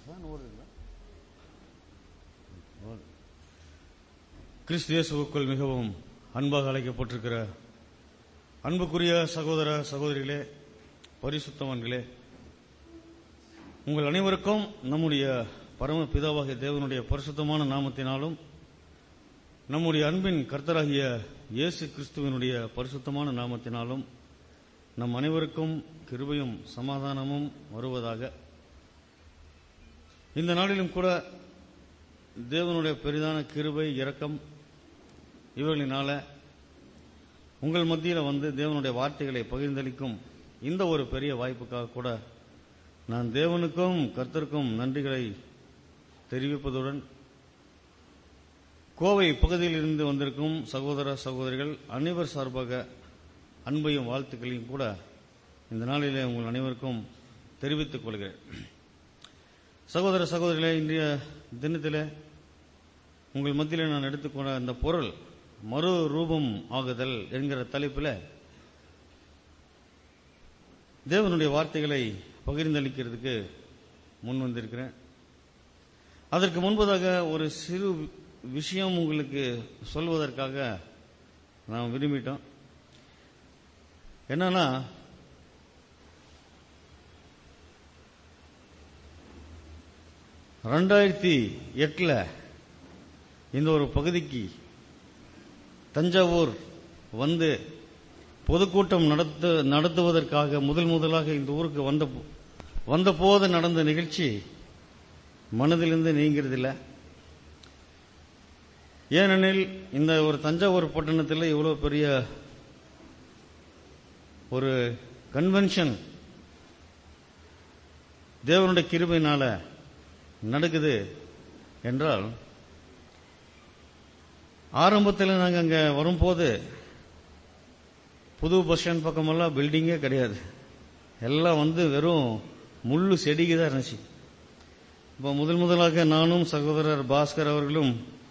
Fan ஓடுதுங்களா கிறிஸ்து இயேசுவுக்குள் மிகவும் அன்பாக அழைக்கப்பட்டிருக்கிற அன்புக்குரிய சகோதர சகோதரிகளே பரிசுத்தவான்களே உங்கள் அனைவருக்கும் நம்முடைய பரம பிதாவாகிய தேவனுடைய பரிசுத்தமான நாமத்தினாலும் நம்முடைய அன்பின் கர்த்தராகிய இயேசு கிறிஸ்துவனுடைய பரிசுத்தமான நாமத்தினாலும் நம் அனைவருக்கும் கிருபையும் சமாதானமும் வருவதாக இந்த நாளிலும் கூட தேவனுடைய பெரிதான கிருபை இரக்கம் இவர்களினால உங்கள் மத்தியில் வந்து தேவனுடைய வார்த்தைகளை பகிர்ந்தளிக்கும் இந்த ஒரு பெரிய வாய்ப்புக்காக கூட நான் தேவனுக்கும் கர்த்தருக்கும் நன்றிகளை தெரிவிப்பதுடன் கோவை பகுதியில் இருந்து வந்திருக்கும் சகோதர சகோதரிகள் அனைவர் சார்பாக அன்பையும் வாழ்த்துக்களையும் கூட இந்த நாளிலே உங்கள் அனைவருக்கும் தெரிவித்துக் கொள்கிறேன் சகோதர சகோதரிகளே இன்றைய தினத்திலே உங்கள் மத்தியில் நான் எடுத்துக்கொண்ட அந்த பொருள் மறு ரூபம் ஆகுதல் என்கிற தலைப்பில் தேவனுடைய வார்த்தைகளை பகிர்ந்தளிக்கிறதுக்கு முன் வந்திருக்கிறேன் அதற்கு முன்பதாக ஒரு சிறு விஷயம் உங்களுக்கு சொல்வதற்காக நான் விரும்பிட்டோம் என்னன்னா ரெண்டாயிரத்தி எட்டுல இந்த ஒரு பகுதிக்கு தஞ்சாவூர் வந்து பொதுக்கூட்டம் நடத்த நடத்துவதற்காக முதல் முதலாக இந்த ஊருக்கு வந்த வந்த போது நடந்த நிகழ்ச்சி மனதிலிருந்து நீங்கிறதில்லை ஏனெனில் இந்த ஒரு தஞ்சாவூர் பட்டணத்தில் இவ்வளவு பெரிய ஒரு கன்வென்ஷன் தேவனுடைய கிருபையினால நடக்குது என்றால் ஆரம்பத்தில் நாங்கள் அங்கே வரும்போது புது பஸ் ஸ்டாண்ட் பக்கமெல்லாம் பில்டிங்கே கிடையாது எல்லாம் வந்து வெறும் முள்ளு செடிக்கு தான் இருந்துச்சு இப்போ முதல் முதலாக நானும் சகோதரர் பாஸ்கர் அவர்களும்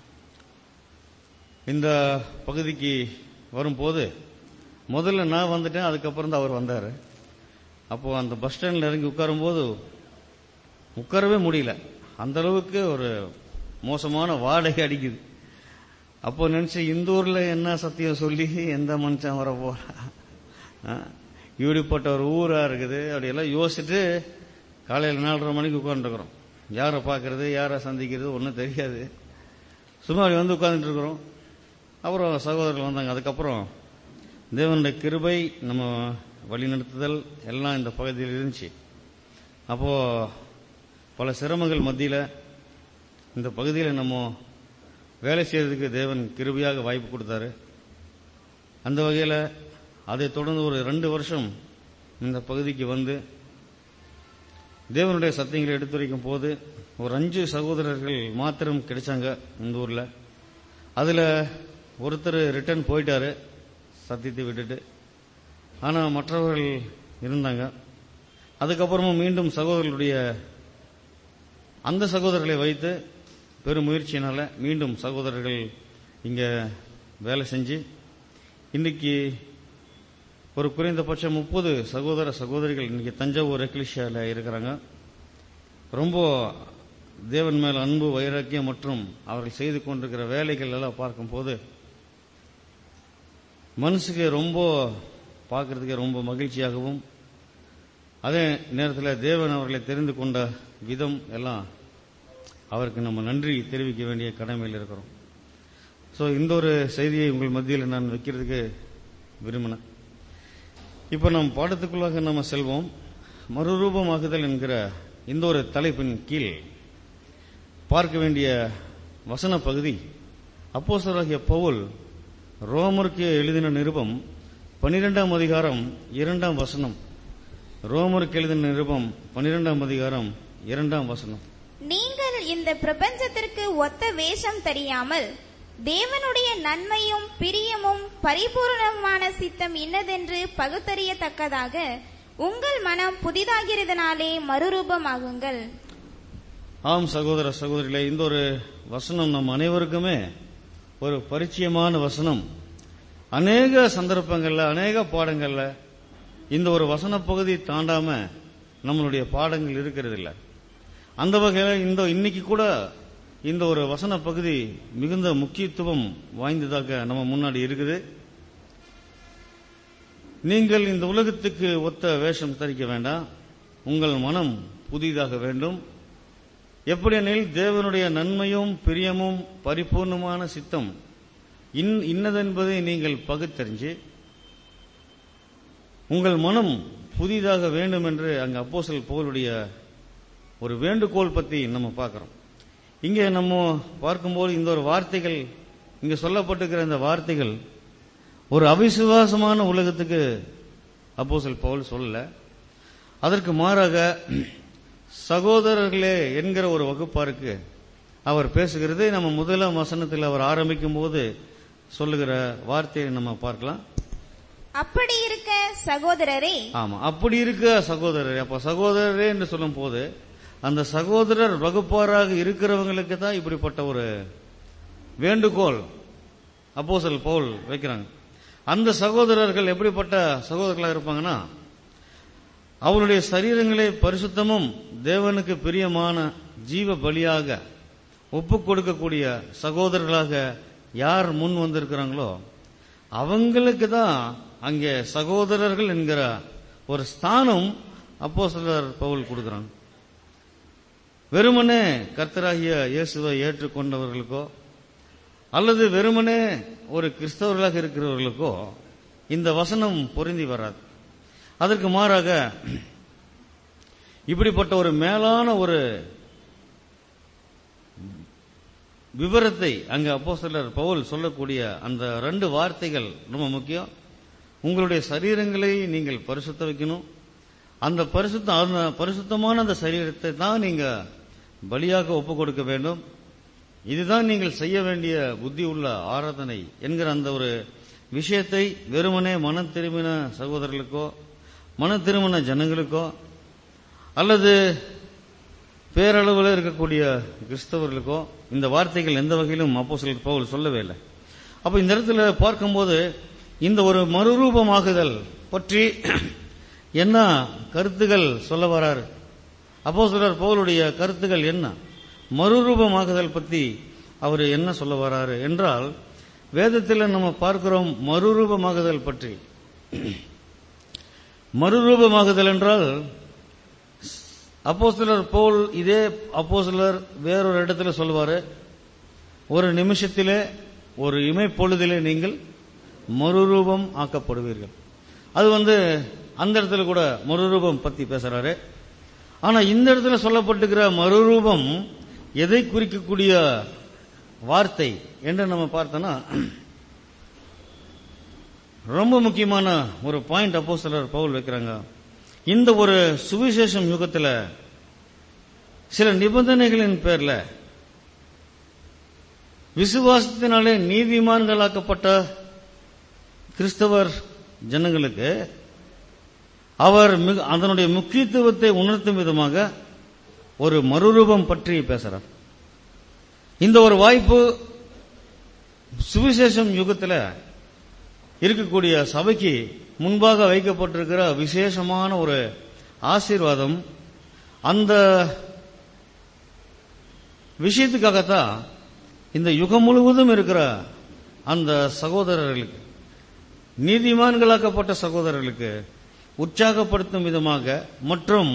இந்த பகுதிக்கு வரும்போது முதல்ல நான் வந்துட்டேன் அதுக்கப்புறம் தான் அவர் வந்தார் அப்போ அந்த பஸ் ஸ்டாண்டில் இறங்கி உட்காரும்போது உட்காரவே முடியல அந்த அளவுக்கு ஒரு மோசமான வாடகை அடிக்குது அப்போ நினைச்சு இந்த ஊர்ல என்ன சத்தியம் சொல்லி எந்த மனுஷன் வர போறா இப்படிப்பட்ட ஒரு ஊரா இருக்குது அப்படியெல்லாம் யோசிச்சுட்டு காலையில் நாலரை மணிக்கு உட்காந்துருக்குறோம் யாரை பார்க்கறது யாரை சந்திக்கிறது ஒன்றும் தெரியாது சும்மா அப்படி வந்து உட்காந்துட்டு இருக்கிறோம் அப்புறம் சகோதரர்கள் வந்தாங்க அதுக்கப்புறம் தேவனுடைய கிருபை நம்ம வழிநடத்துதல் எல்லாம் இந்த பகுதியில் இருந்துச்சு அப்போ பல சிரமங்கள் மத்தியில் இந்த பகுதியில் நம்ம வேலை செய்யறதுக்கு தேவன் கிருபியாக வாய்ப்பு கொடுத்தாரு அந்த வகையில் அதை தொடர்ந்து ஒரு ரெண்டு வருஷம் இந்த பகுதிக்கு வந்து தேவனுடைய சத்தியங்களை எடுத்துரைக்கும் போது ஒரு அஞ்சு சகோதரர்கள் மாத்திரம் கிடைச்சாங்க இந்த ஊர்ல அதுல ஒருத்தர் ரிட்டர்ன் போயிட்டாரு சத்தியத்தை விட்டுட்டு ஆனா மற்றவர்கள் இருந்தாங்க அதுக்கப்புறமும் மீண்டும் சகோதரர்களுடைய அந்த சகோதரர்களை வைத்து பெரும் முயற்சியினால மீண்டும் சகோதரர்கள் இங்க வேலை செஞ்சு இன்னைக்கு ஒரு குறைந்தபட்சம் முப்பது சகோதர சகோதரிகள் இன்னைக்கு தஞ்சாவூர் எக்லிஷியால இருக்கிறாங்க ரொம்ப தேவன் மேல் அன்பு வைராக்கியம் மற்றும் அவர்கள் செய்து கொண்டிருக்கிற வேலைகள் எல்லாம் பார்க்கும்போது மனசுக்கு ரொம்ப பார்க்கறதுக்கு ரொம்ப மகிழ்ச்சியாகவும் அதே நேரத்தில் தேவன் அவர்களை தெரிந்து கொண்ட விதம் எல்லாம் அவருக்கு நம்ம நன்றி தெரிவிக்க வேண்டிய கடமையில் இருக்கிறோம் ஸோ இந்த ஒரு செய்தியை உங்கள் மத்தியில் நான் வைக்கிறதுக்கு விரும்பினேன் இப்போ நம் பாடத்துக்குள்ளாக நம்ம செல்வோம் மறுரூபமாகுதல் என்கிற இந்த ஒரு தலைப்பின் கீழ் பார்க்க வேண்டிய வசன பகுதி அப்போசராகிய பவுல் ரோமருக்கு எழுதின நிருபம் பனிரெண்டாம் அதிகாரம் இரண்டாம் வசனம் ரோமருக்கு எழுதின நிருபம் பனிரெண்டாம் அதிகாரம் இரண்டாம் வசனம் நீங்கள் இந்த பிரபஞ்சத்திற்கு ஒத்த வேஷம் தெரியாமல் தேவனுடைய நன்மையும் பிரியமும் பரிபூரணமான சித்தம் இன்னதென்று பகுத்தறியத்தக்கதாக உங்கள் மனம் புதிதாகிறதுனாலே மறுரூபமாகுங்கள் ஆம் சகோதர சகோதரிகளே இந்த ஒரு வசனம் நம் அனைவருக்குமே ஒரு பரிச்சயமான வசனம் அநேக சந்தர்ப்பங்கள்ல அநேக பாடங்கள்ல இந்த ஒரு வசன பகுதி தாண்டாம நம்மளுடைய பாடங்கள் இருக்கிறது இல்ல அந்த வகையில் இந்த இன்னைக்கு கூட இந்த ஒரு வசன பகுதி மிகுந்த முக்கியத்துவம் வாய்ந்ததாக நம்ம முன்னாடி இருக்குது நீங்கள் இந்த உலகத்துக்கு ஒத்த வேஷம் தரிக்க வேண்டாம் உங்கள் மனம் புதிதாக வேண்டும் எப்படியெனில் தேவனுடைய நன்மையும் பிரியமும் பரிபூர்ணமான சித்தம் இன் இன்னதென்பதை நீங்கள் பகுத்தறிஞ்சு உங்கள் மனம் புதிதாக வேண்டும் என்று அங்க அப்போஸ்தலர் பவுலுடைய ஒரு வேண்டுகோள் பத்தி நம்ம பார்க்கிறோம் இங்க நம்ம பார்க்கும்போது இந்த ஒரு வார்த்தைகள் இங்க சொல்லப்பட்டிருக்கிற இந்த வார்த்தைகள் ஒரு அவிசுவாசமான உலகத்துக்கு அப்போஸ்தலர் பவுல் சொல்லல அதற்கு மாறாக சகோதரர்களே என்கிற ஒரு வகுப்பாருக்கு அவர் பேசுகிறது நம்ம முதலாம் வசனத்தில் அவர் ஆரம்பிக்கும் போது சொல்லுகிற வார்த்தையை நம்ம பார்க்கலாம் அப்படி இருக்க சகோதரரே ஆமா அப்படி இருக்க சகோதரர் அப்ப சகோதரரே என்று சொல்லும் போது அந்த சகோதரர் வகுப்பாராக இருக்கிறவங்களுக்கு தான் இப்படிப்பட்ட ஒரு வேண்டுகோள் அப்போஸ்தலர் பவுல் வைக்கிறாங்க அந்த சகோதரர்கள் எப்படிப்பட்ட சகோதரர்களாக இருப்பாங்கன்னா அவருடைய சரீரங்களே பரிசுத்தமும் தேவனுக்கு பிரியமான ஜீவ பலியாக ஒப்பு கொடுக்கக்கூடிய சகோதரர்களாக யார் முன் வந்திருக்கிறாங்களோ அவங்களுக்கு தான் அங்கே சகோதரர்கள் என்கிற ஒரு ஸ்தானம் அப்போ சிலர் பவுல் கொடுக்கிறாங்க வெறுமனே கர்த்தராகிய இயேசுவை ஏற்றுக்கொண்டவர்களுக்கோ அல்லது வெறுமனே ஒரு கிறிஸ்தவர்களாக இருக்கிறவர்களுக்கோ இந்த வசனம் பொருந்தி வராது அதற்கு மாறாக இப்படிப்பட்ட ஒரு மேலான ஒரு விவரத்தை அங்க அப்போஸ்தலர் பவுல் சொல்லக்கூடிய அந்த ரெண்டு வார்த்தைகள் ரொம்ப முக்கியம் உங்களுடைய சரீரங்களை நீங்கள் பரிசுத்த வைக்கணும் அந்த பரிசுத்த அந்த பரிசுத்தமான அந்த சரீரத்தை தான் நீங்க பலியாக ஒப்பு கொடுக்க வேண்டும் இதுதான் நீங்கள் செய்ய வேண்டிய புத்தி உள்ள ஆராதனை என்கிற அந்த ஒரு விஷயத்தை வெறுமனே மன திரும்பின சகோதரர்களுக்கோ மன திரும்பின ஜனங்களுக்கோ அல்லது பேரளவில் இருக்கக்கூடிய கிறிஸ்தவர்களுக்கோ இந்த வார்த்தைகள் எந்த வகையிலும் அப்போ பவுல் சொல்லவே இல்லை அப்ப இந்த இடத்துல பார்க்கும்போது இந்த ஒரு மறுரூபமாகுதல் பற்றி என்ன கருத்துகள் சொல்ல வராரு அப்போ சிலர் பவுலுடைய கருத்துகள் என்ன மறுரூபமாகுதல் பற்றி அவர் என்ன சொல்ல வராரு என்றால் வேதத்தில் நம்ம பார்க்கிறோம் மறுரூபமாகுதல் பற்றி மறுரூபமாகுதல் என்றால் அப்போஸ்தலர் பவுல் இதே அப்போஸ்தலர் வேறொரு இடத்துல சொல்வாரு ஒரு நிமிஷத்திலே ஒரு இமைப்பொழுதிலே நீங்கள் மறுரூபம் ஆக்கப்படுவீர்கள் அது வந்து அந்த இடத்துல கூட மறுரூபம் பத்தி பேசுறாரு ஆனா இந்த இடத்துல சொல்லப்பட்டிருக்கிற மறுரூபம் எதை குறிக்கக்கூடிய வார்த்தை என்று நம்ம பார்த்தோம்னா ரொம்ப முக்கியமான ஒரு பாயிண்ட் அப்போ சிலர் பவுல் வைக்கிறாங்க இந்த ஒரு சுவிசேஷம் யுகத்தில் சில நிபந்தனைகளின் பேர்ல விசுவாசத்தினாலே நீதிமான்களாக்கப்பட்ட கிறிஸ்தவர் ஜனங்களுக்கு அவர் மிக அதனுடைய முக்கியத்துவத்தை உணர்த்தும் விதமாக ஒரு மறுரூபம் பற்றி பேசுறார் இந்த ஒரு வாய்ப்பு சுவிசேஷம் யுகத்தில் இருக்கக்கூடிய சபைக்கு முன்பாக வைக்கப்பட்டிருக்கிற விசேஷமான ஒரு ஆசீர்வாதம் அந்த விஷயத்துக்காகத்தான் இந்த யுகம் முழுவதும் இருக்கிற அந்த சகோதரர்களுக்கு நீதிமான்களாக்கப்பட்ட சகோதரர்களுக்கு உற்சாகப்படுத்தும் விதமாக மற்றும்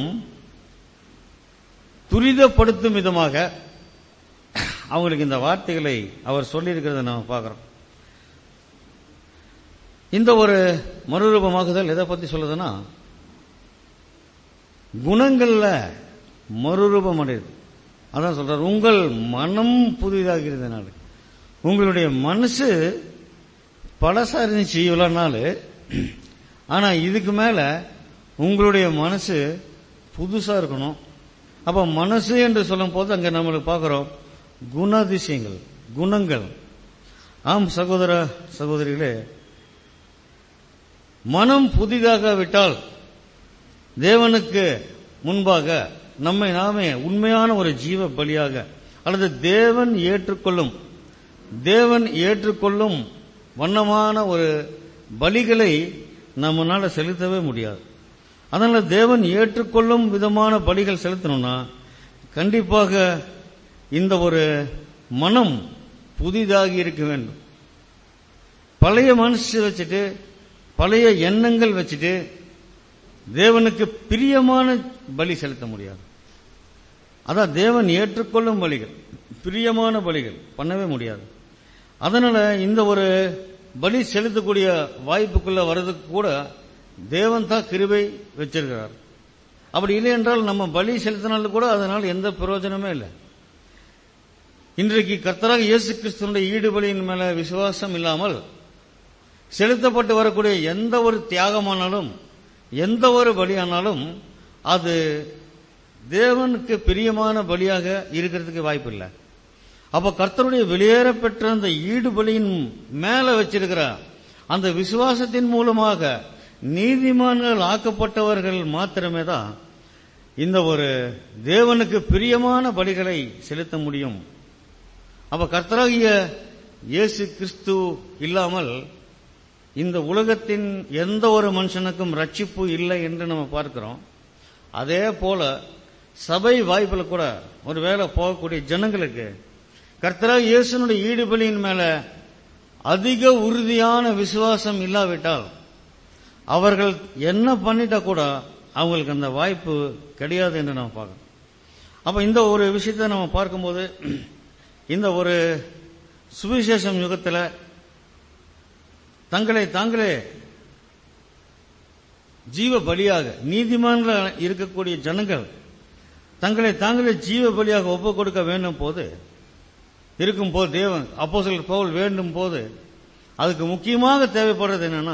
துரிதப்படுத்தும் விதமாக அவங்களுக்கு இந்த வார்த்தைகளை அவர் சொல்லியிருக்கிறத நம்ம பார்க்கிறோம் இந்த ஒரு மறுரூபமாகுதல் எதை பத்தி சொல்லுதுன்னா குணங்கள்ல மறுரூபம் அடையுது அதான் சொல்றார் உங்கள் மனம் புதிதாகிறதுனால உங்களுடைய மனசு பழசா இருந்துச்சு இவ்வளவு நாள் ஆனா இதுக்கு மேல உங்களுடைய மனசு புதுசா இருக்கணும் அப்ப மனசு என்று சொல்லும் போது அங்க நம்மளுக்கு பார்க்கிறோம் குணாதிசயங்கள் குணங்கள் ஆம் சகோதர சகோதரிகளே மனம் புதிதாக விட்டால் தேவனுக்கு முன்பாக நம்மை நாமே உண்மையான ஒரு ஜீவ பலியாக அல்லது தேவன் ஏற்றுக்கொள்ளும் தேவன் ஏற்றுக்கொள்ளும் வண்ணமான ஒரு பலிகளை நம்மளால செலுத்தவே முடியாது அதனால தேவன் ஏற்றுக்கொள்ளும் விதமான பலிகள் செலுத்தணும்னா கண்டிப்பாக இந்த ஒரு மனம் புதிதாகி இருக்க வேண்டும் பழைய மனசு வச்சுட்டு பழைய எண்ணங்கள் வச்சுட்டு தேவனுக்கு பிரியமான பலி செலுத்த முடியாது அதான் தேவன் ஏற்றுக்கொள்ளும் பலிகள் பிரியமான பலிகள் பண்ணவே முடியாது அதனால இந்த ஒரு பலி செலுத்தக்கூடிய வாய்ப்புக்குள்ள வர்றதுக்கு கூட தேவன் தான் கிருபை வச்சிருக்கிறார் அப்படி இல்லை என்றால் நம்ம பலி செலுத்தினாலும் கூட அதனால் எந்த பிரயோஜனமே இல்லை இன்றைக்கு கர்த்தராக இயேசு கிறிஸ்துவனுடைய ஈடுபலியின் மேல விசுவாசம் இல்லாமல் செலுத்தப்பட்டு வரக்கூடிய எந்த ஒரு தியாகமானாலும் எந்த ஒரு பலியானாலும் அது தேவனுக்கு பிரியமான பலியாக இருக்கிறதுக்கு வாய்ப்பு இல்லை அப்ப கர்த்தருடைய வெளியேற பெற்ற அந்த ஈடுபலியின் மேல வச்சிருக்கிற அந்த விசுவாசத்தின் மூலமாக நீதிமான்கள் ஆக்கப்பட்டவர்கள் மாத்திரமே தான் இந்த ஒரு தேவனுக்கு பிரியமான பலிகளை செலுத்த முடியும் அப்ப கர்த்தராகிய இயேசு கிறிஸ்து இல்லாமல் இந்த உலகத்தின் எந்த ஒரு மனுஷனுக்கும் ரட்சிப்பு இல்லை என்று நம்ம பார்க்கிறோம் அதே போல சபை வாய்ப்புல கூட ஒருவேளை போகக்கூடிய ஜனங்களுக்கு கர்த்தராக இயேசுனுடைய ஈடுபலியின் மேல அதிக உறுதியான விசுவாசம் இல்லாவிட்டால் அவர்கள் என்ன பண்ணிட்டா கூட அவங்களுக்கு அந்த வாய்ப்பு கிடையாது என்று நம்ம பார்க்கணும் அப்ப இந்த ஒரு விஷயத்தை நம்ம பார்க்கும்போது இந்த ஒரு சுவிசேஷம் யுகத்தில் தங்களை தாங்களே ஜீவ பலியாக நீதிமன்ற இருக்கக்கூடிய ஜனங்கள் தங்களை தாங்களே ஜீவ பலியாக ஒப்புக் கொடுக்க வேண்டும் போது இருக்கும் போது தேவன் அப்போ பவுல் வேண்டும் போது அதுக்கு முக்கியமாக தேவைப்படுறது என்னன்னா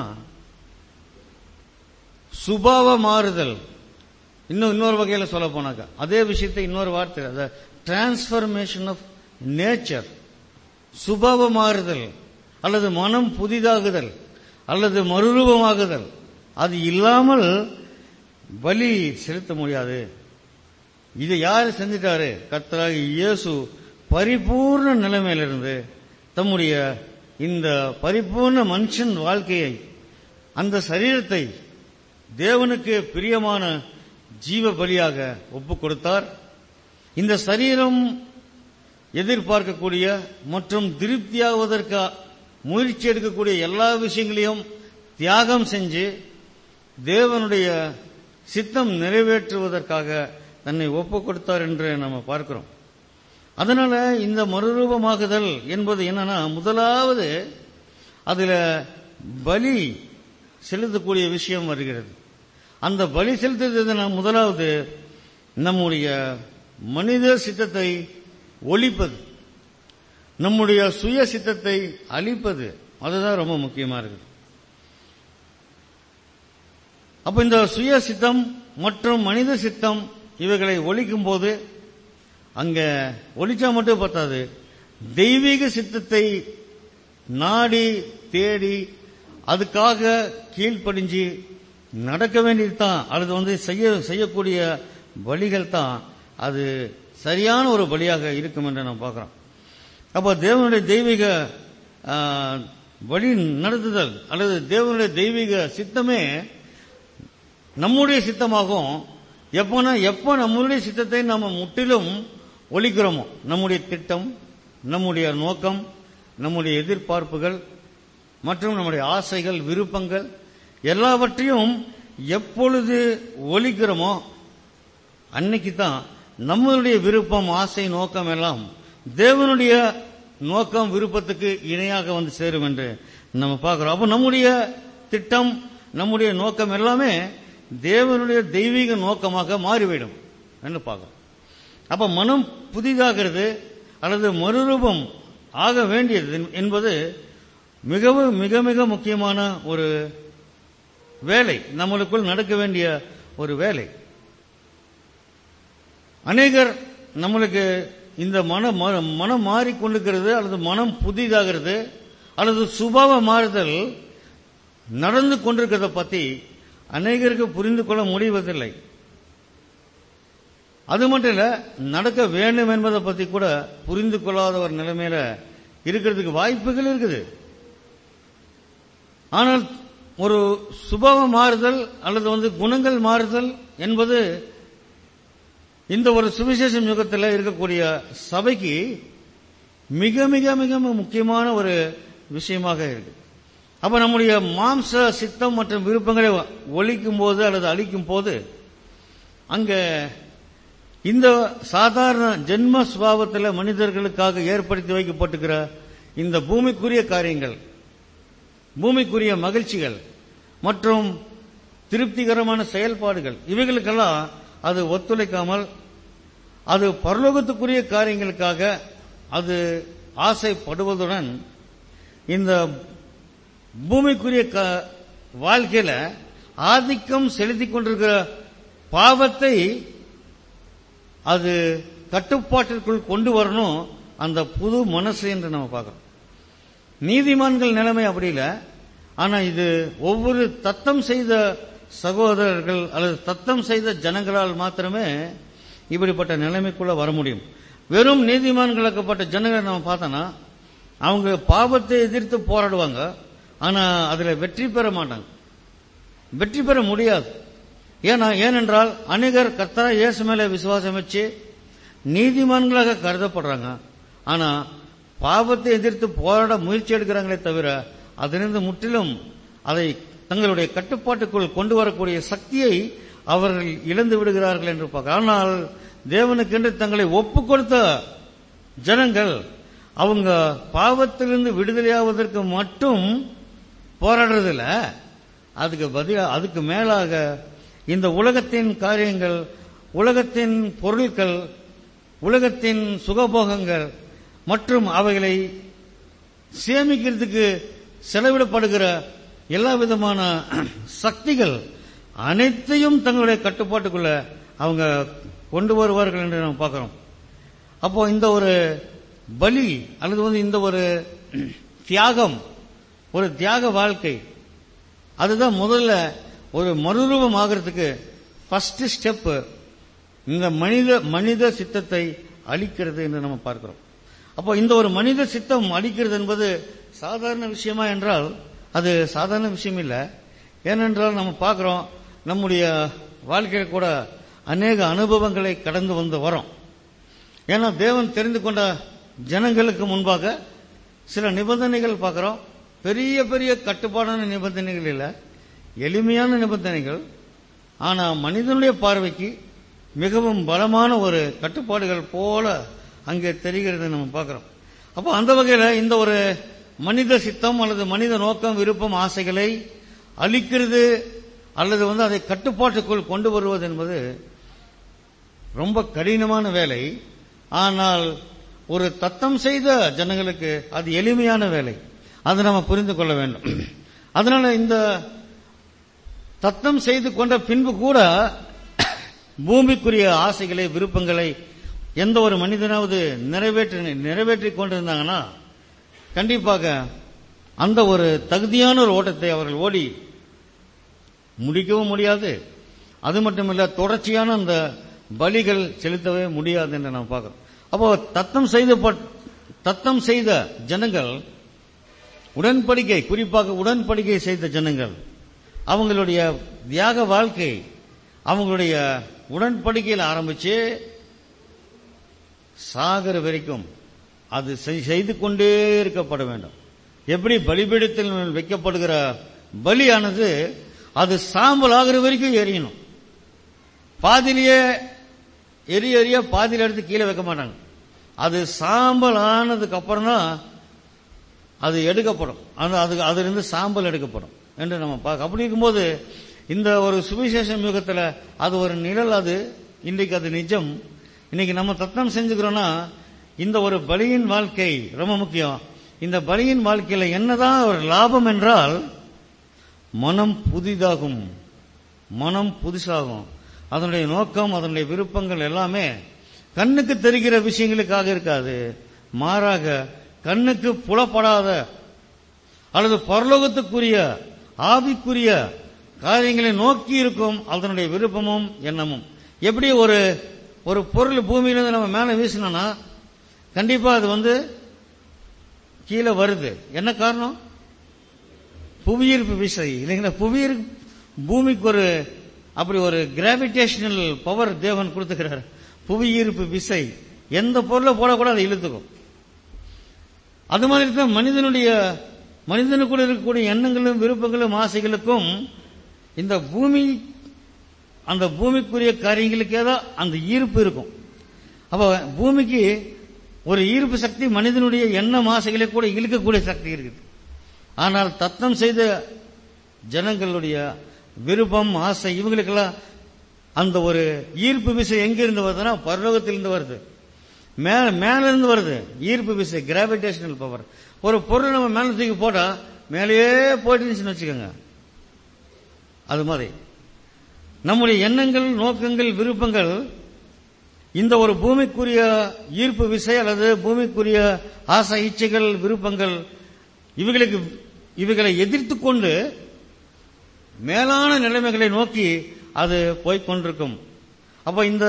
சுபாவ மாறுதல் இன்னும் இன்னொரு வகையில் சொல்ல போனாக்க அதே விஷயத்தை இன்னொரு வார்த்தை டிரான்ஸ்பர்மேஷன் ஆஃப் நேச்சர் சுபாவ மாறுதல் அல்லது மனம் புதிதாகுதல் அல்லது மறுரூபமாகுதல் அது இல்லாமல் பலி செலுத்த முடியாது இதை யார் செஞ்சிட்டாரு கர்த்தராக இயேசு பரிபூர்ண நிலைமையிலிருந்து தம்முடைய இந்த பரிபூர்ண மனுஷன் வாழ்க்கையை அந்த சரீரத்தை தேவனுக்கு பிரியமான ஜீவ பலியாக ஒப்பு கொடுத்தார் இந்த சரீரம் எதிர்பார்க்கக்கூடிய மற்றும் திருப்தியாவதற்கு முயற்சி எடுக்கக்கூடிய எல்லா விஷயங்களையும் தியாகம் செஞ்சு தேவனுடைய சித்தம் நிறைவேற்றுவதற்காக தன்னை ஒப்பு கொடுத்தார் என்று நம்ம பார்க்கிறோம் அதனால இந்த மறுரூபமாகுதல் என்பது என்னன்னா முதலாவது அதுல பலி செலுத்தக்கூடிய விஷயம் வருகிறது அந்த பலி செலுத்துறது முதலாவது நம்முடைய மனித சித்தத்தை ஒழிப்பது நம்முடைய சுய சித்தத்தை அழிப்பது அதுதான் ரொம்ப முக்கியமா இருக்குது அப்ப இந்த சுய சித்தம் மற்றும் மனித சித்தம் இவைகளை ஒழிக்கும் போது அங்க ஒழிச்சா மட்டும் பத்தாது தெய்வீக சித்தத்தை நாடி தேடி அதுக்காக கீழ்ப்படிஞ்சு நடக்க வேண்டியது தான் அல்லது வந்து செய்ய செய்யக்கூடிய பலிகள் தான் அது சரியான ஒரு பலியாக இருக்கும் என்று நாம் பார்க்கிறோம் அப்போ தேவனுடைய தெய்வீக வழி நடத்துதல் அல்லது தேவனுடைய தெய்வீக சித்தமே நம்முடைய சித்தமாகும் எப்போனா எப்போ நம்முடைய சித்தத்தை நம்ம முற்றிலும் ஒழிக்கிறோமோ நம்முடைய திட்டம் நம்முடைய நோக்கம் நம்முடைய எதிர்பார்ப்புகள் மற்றும் நம்முடைய ஆசைகள் விருப்பங்கள் எல்லாவற்றையும் எப்பொழுது ஒழிக்கிறோமோ அன்னைக்கு தான் நம்மளுடைய விருப்பம் ஆசை நோக்கம் எல்லாம் தேவனுடைய நோக்கம் விருப்பத்துக்கு இணையாக வந்து சேரும் என்று நம்ம பார்க்கிறோம் அப்ப நம்முடைய திட்டம் நம்முடைய நோக்கம் எல்லாமே தேவனுடைய தெய்வீக நோக்கமாக மாறிவிடும் என்று பார்க்கிறோம் அப்ப மனம் புதிதாகிறது அல்லது மறுரூபம் ஆக வேண்டியது என்பது மிகவும் மிக மிக முக்கியமான ஒரு வேலை நம்மளுக்குள் நடக்க வேண்டிய ஒரு வேலை அநேகர் நம்மளுக்கு இந்த மனம் மனம் மாறிக்கொண்டிருக்கிறது அல்லது மனம் புதிதாகிறது அல்லது சுபாவ மாறுதல் நடந்து கொண்டிருக்கிறத பத்தி அநேகருக்கு புரிந்து கொள்ள முடிவதில்லை அது மட்டும் இல்ல நடக்க வேண்டும் என்பதை பத்தி கூட புரிந்து கொள்ளாத ஒரு நிலைமையில இருக்கிறதுக்கு வாய்ப்புகள் இருக்குது ஆனால் ஒரு சுபாவ மாறுதல் அல்லது வந்து குணங்கள் மாறுதல் என்பது இந்த ஒரு சுவிசேஷம் யுகத்தில் இருக்கக்கூடிய சபைக்கு மிக மிக மிக முக்கியமான ஒரு விஷயமாக இருக்கு அப்ப நம்முடைய மாம்ச சித்தம் மற்றும் விருப்பங்களை ஒழிக்கும் போது அல்லது அழிக்கும் போது அங்க இந்த சாதாரண ஜென்ம சுபாவத்தில் மனிதர்களுக்காக ஏற்படுத்தி வைக்கப்பட்டிருக்கிற இந்த பூமிக்குரிய காரியங்கள் பூமிக்குரிய மகிழ்ச்சிகள் மற்றும் திருப்திகரமான செயல்பாடுகள் இவைகளுக்கெல்லாம் அது ஒத்துழைக்காமல் அது பரலோகத்துக்குரிய காரியங்களுக்காக அது ஆசைப்படுவதுடன் இந்த பூமிக்குரிய க- வாழ்க்கையில ஆதிக்கம் செலுத்திக் கொண்டிருக்கிற பாவத்தை அது கட்டுப்பாட்டிற்குள் கொண்டு வரணும் அந்த புது மனசு என்று நம்ம பார்க்கிறோம் நீதிமான்கள் நிலைமை அப்படி இல்லை ஆனா இது ஒவ்வொரு தத்தம் செய்த சகோதரர்கள் அல்லது தத்தம் செய்த ஜனங்களால் மாத்திரமே இப்படிப்பட்ட நிலைமைக்குள்ள வர முடியும் வெறும் நீதிமான்களாக்கப்பட்ட ஜனங்களை நம்ம பார்த்தோன்னா அவங்க பாவத்தை எதிர்த்து போராடுவாங்க ஆனா அதுல வெற்றி பெற மாட்டாங்க வெற்றி பெற முடியாது ஏன்னா ஏனென்றால் அநேகர் கர்த்தரா இயேசு மேல விசுவாசம் வச்சு நீதிமான்களாக கருதப்படுறாங்க ஆனா பாவத்தை எதிர்த்து போராட முயற்சி எடுக்கிறாங்களே தவிர அதிலிருந்து முற்றிலும் அதை தங்களுடைய கட்டுப்பாட்டுக்குள் கொண்டு வரக்கூடிய சக்தியை அவர்கள் இழந்து விடுகிறார்கள் என்று பார்க்க ஆனால் தேவனுக்கென்று தங்களை ஒப்பு கொடுத்த ஜனங்கள் அவங்க பாவத்திலிருந்து விடுதலையாவதற்கு மட்டும் போராடுறதில்ல அதுக்கு பதிலா அதுக்கு மேலாக இந்த உலகத்தின் காரியங்கள் உலகத்தின் பொருட்கள் உலகத்தின் சுகபோகங்கள் மற்றும் அவைகளை சேமிக்கிறதுக்கு செலவிடப்படுகிற எல்லா விதமான சக்திகள் அனைத்தையும் தங்களுடைய கட்டுப்பாட்டுக்குள்ள அவங்க கொண்டு வருவார்கள் என்று நாம் பார்க்கிறோம் அப்போ இந்த ஒரு பலி அல்லது வந்து இந்த ஒரு தியாகம் ஒரு தியாக வாழ்க்கை அதுதான் முதல்ல ஒரு மறுரூபம் ஆகிறதுக்கு ஃபர்ஸ்ட் ஸ்டெப் இந்த மனித மனித சித்தத்தை அழிக்கிறது என்று நம்ம பார்க்கிறோம் அப்போ இந்த ஒரு மனித சித்தம் அழிக்கிறது என்பது சாதாரண விஷயமா என்றால் அது சாதாரண விஷயம் இல்லை ஏனென்றால் நம்ம பார்க்கிறோம் நம்முடைய வாழ்க்கையில் கூட அநேக அனுபவங்களை கடந்து வந்து வரோம் ஏன்னா தேவன் தெரிந்து கொண்ட ஜனங்களுக்கு முன்பாக சில நிபந்தனைகள் பார்க்கிறோம் பெரிய பெரிய கட்டுப்பாடான நிபந்தனைகள் இல்லை எளிமையான நிபந்தனைகள் ஆனா மனிதனுடைய பார்வைக்கு மிகவும் பலமான ஒரு கட்டுப்பாடுகள் போல அங்கே தெரிகிறது நம்ம பார்க்கிறோம் அப்போ அந்த வகையில இந்த ஒரு மனித சித்தம் அல்லது மனித நோக்கம் விருப்பம் ஆசைகளை அழிக்கிறது அல்லது வந்து அதை கட்டுப்பாட்டுக்குள் கொண்டு வருவது என்பது ரொம்ப கடினமான வேலை ஆனால் ஒரு தத்தம் செய்த ஜனங்களுக்கு அது எளிமையான வேலை அதை நம்ம புரிந்து கொள்ள வேண்டும் அதனால இந்த தத்தம் செய்து கொண்ட பின்பு கூட பூமிக்குரிய ஆசைகளை விருப்பங்களை எந்த ஒரு மனிதனாவது நிறைவேற்றி நிறைவேற்றிக் கொண்டிருந்தாங்கன்னா கண்டிப்பாக அந்த ஒரு தகுதியான ஒரு ஓட்டத்தை அவர்கள் ஓடி முடிக்கவும் முடியாது அது மட்டுமில்ல தொடர்ச்சியான அந்த பலிகள் செலுத்தவே முடியாது என்று நாம் பார்க்கிறோம் அப்போ தத்தம் செய்த தத்தம் செய்த ஜனங்கள் உடன்படிக்கை குறிப்பாக உடன்படிக்கை செய்த ஜனங்கள் அவங்களுடைய தியாக வாழ்க்கை அவங்களுடைய உடன்படிக்கையில் ஆரம்பிச்சு சாகர வரைக்கும் அது செய்- செய்து கொண்டே இருக்கப்பட வேண்டும் எப்படி பலிபீடத்தில் வைக்கப்படுகிற பலியானது அது சாம்பல் ஆகிற வரைக்கும் எரியணும் பாதியிலேயே எரிய எரிய பாதியில எடுத்து கீழே வைக்க மாட்டாங்க அது சாம்பல் ஆனதுக்கு அப்புறம் தான் அது எடுக்கப்படும் அந்த அது அதிலிருந்து சாம்பல் எடுக்கப்படும் என்று நம்ம பார்க்க அப்படி இருக்கும்போது இந்த ஒரு சுவிசேஷம் யுகத்தில் அது ஒரு நிழல் அது இன்றைக்கு அது நிஜம் இன்னைக்கு நம்ம தத்தம் செஞ்சுக்கிறோம்னா இந்த ஒரு பலியின் வாழ்க்கை ரொம்ப முக்கியம் இந்த பலியின் வாழ்க்கையில என்னதான் ஒரு லாபம் என்றால் மனம் புதிதாகும் மனம் புதுசாகும் அதனுடைய நோக்கம் அதனுடைய விருப்பங்கள் எல்லாமே கண்ணுக்கு தெரிகிற விஷயங்களுக்காக இருக்காது மாறாக கண்ணுக்கு புலப்படாத அல்லது பரலோகத்துக்குரிய ஆவிக்குரிய காரியங்களை நோக்கி இருக்கும் அதனுடைய விருப்பமும் எண்ணமும் எப்படி ஒரு ஒரு பொருள் பூமியிலிருந்து நம்ம மேல வீசினோம்னா கண்டிப்பா அது வந்து கீழே வருது என்ன காரணம் புவியீர்ப்பு விசை இல்லைங்களா புவியீர்ப்பு பூமிக்கு ஒரு அப்படி ஒரு கிராவிடேஷனல் பவர் தேவன் கொடுத்துக்கிறார் புவியீர்ப்பு விசை எந்த பொருளை போடக்கூட அதை இழுத்துக்கும் அது மாதிரி தான் மனிதனுடைய மனிதனுக்குள்ள இருக்கக்கூடிய எண்ணங்களும் விருப்பங்களும் ஆசைகளுக்கும் இந்த பூமி அந்த பூமிக்குரிய காரியங்களுக்கே தான் அந்த ஈர்ப்பு இருக்கும் அப்ப பூமிக்கு ஒரு ஈர்ப்பு சக்தி மனிதனுடைய எண்ணம் ஆசைகளை கூட இழுக்கக்கூடிய சக்தி இருக்குது ஆனால் தத்தம் செய்த ஜனங்களுடைய விருப்பம் ஆசை இவங்களுக்கெல்லாம் அந்த ஒரு ஈர்ப்பு விசை எங்கிருந்து வருதுன்னா பரலோகத்திலிருந்து வருது மேல மேல இருந்து வருது ஈர்ப்பு விசை கிராவிடேஷனல் பவர் ஒரு பொருள் நம்ம மேல தூக்கி போட்டா மேலேயே போயிட்டுச்சுன்னு வச்சுக்கோங்க அது மாதிரி நம்முடைய எண்ணங்கள் நோக்கங்கள் விருப்பங்கள் இந்த ஒரு பூமிக்குரிய ஈர்ப்பு விசை அல்லது பூமிக்குரிய ஆசை இச்சைகள் விருப்பங்கள் இவைகளுக்கு இவைகளை எதிர்த்து கொண்டு மேலான நிலைமைகளை நோக்கி அது போய்க் கொண்டிருக்கும் அப்ப இந்த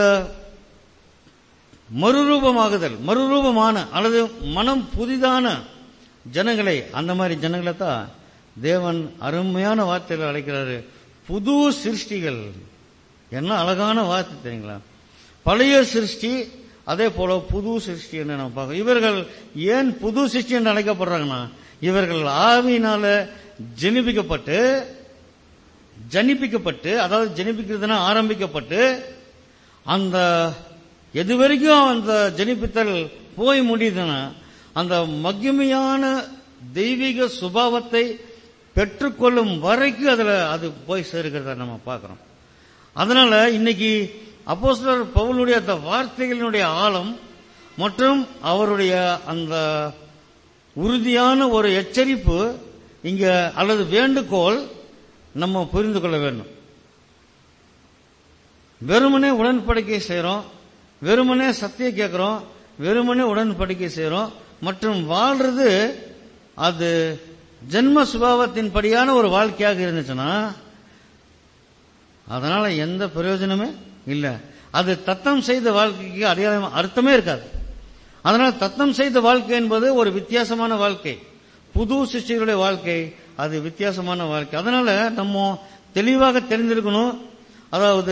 மறுரூபமாகுதல் மறுரூபமான அல்லது மனம் புதிதான ஜனங்களை அந்த மாதிரி ஜனங்களை தான் தேவன் அருமையான வார்த்தையில் அழைக்கிறாரு புது சிருஷ்டிகள் என்ன அழகான வார்த்தை தெரியுங்களா பழைய சிருஷ்டி அதே போல புது சிருஷ்டி என்று நம்ம பார்க்கணும் இவர்கள் ஏன் புது சிருஷ்டி என்று அழைக்கப்படுறாங்கன்னா இவர்கள் ஆவியினால ஜெனிபிக்கப்பட்டு ஜனிப்பிக்கப்பட்டு அதாவது ஜனிப்பிக்கிறதுனா ஆரம்பிக்கப்பட்டு அந்த எது வரைக்கும் அந்த ஜனிப்பித்தல் போய் முடியுதுன்னா அந்த மகிமையான தெய்வீக சுபாவத்தை பெற்றுக்கொள்ளும் வரைக்கும் அதுல அது போய் சேர்க்கிறத நம்ம பார்க்கிறோம் அதனால இன்னைக்கு அப்போஸ்தலர் பவுலுடைய அந்த வார்த்தைகளினுடைய ஆழம் மற்றும் அவருடைய அந்த உறுதியான ஒரு எச்சரிப்பு இங்க அல்லது வேண்டுகோள் நம்ம புரிந்து கொள்ள வேண்டும் வெறுமனே உடன்படிக்கை செய்றோம் வெறுமனே சத்திய கேட்கிறோம் வெறுமனே உடன்படிக்கை செய்றோம் மற்றும் வாழ்றது அது ஜென்ம சுபாவத்தின் படியான ஒரு வாழ்க்கையாக இருந்துச்சுன்னா அதனால எந்த பிரயோஜனமே இல்ல அது தத்தம் செய்த வாழ்க்கைக்கு அடையாளம் அர்த்தமே இருக்காது அதனால தத்தம் செய்த வாழ்க்கை என்பது ஒரு வித்தியாசமான வாழ்க்கை புது சிஷ்டிகளுடைய வாழ்க்கை அது வித்தியாசமான வாழ்க்கை அதனால நம்ம தெளிவாக தெரிந்திருக்கணும் அதாவது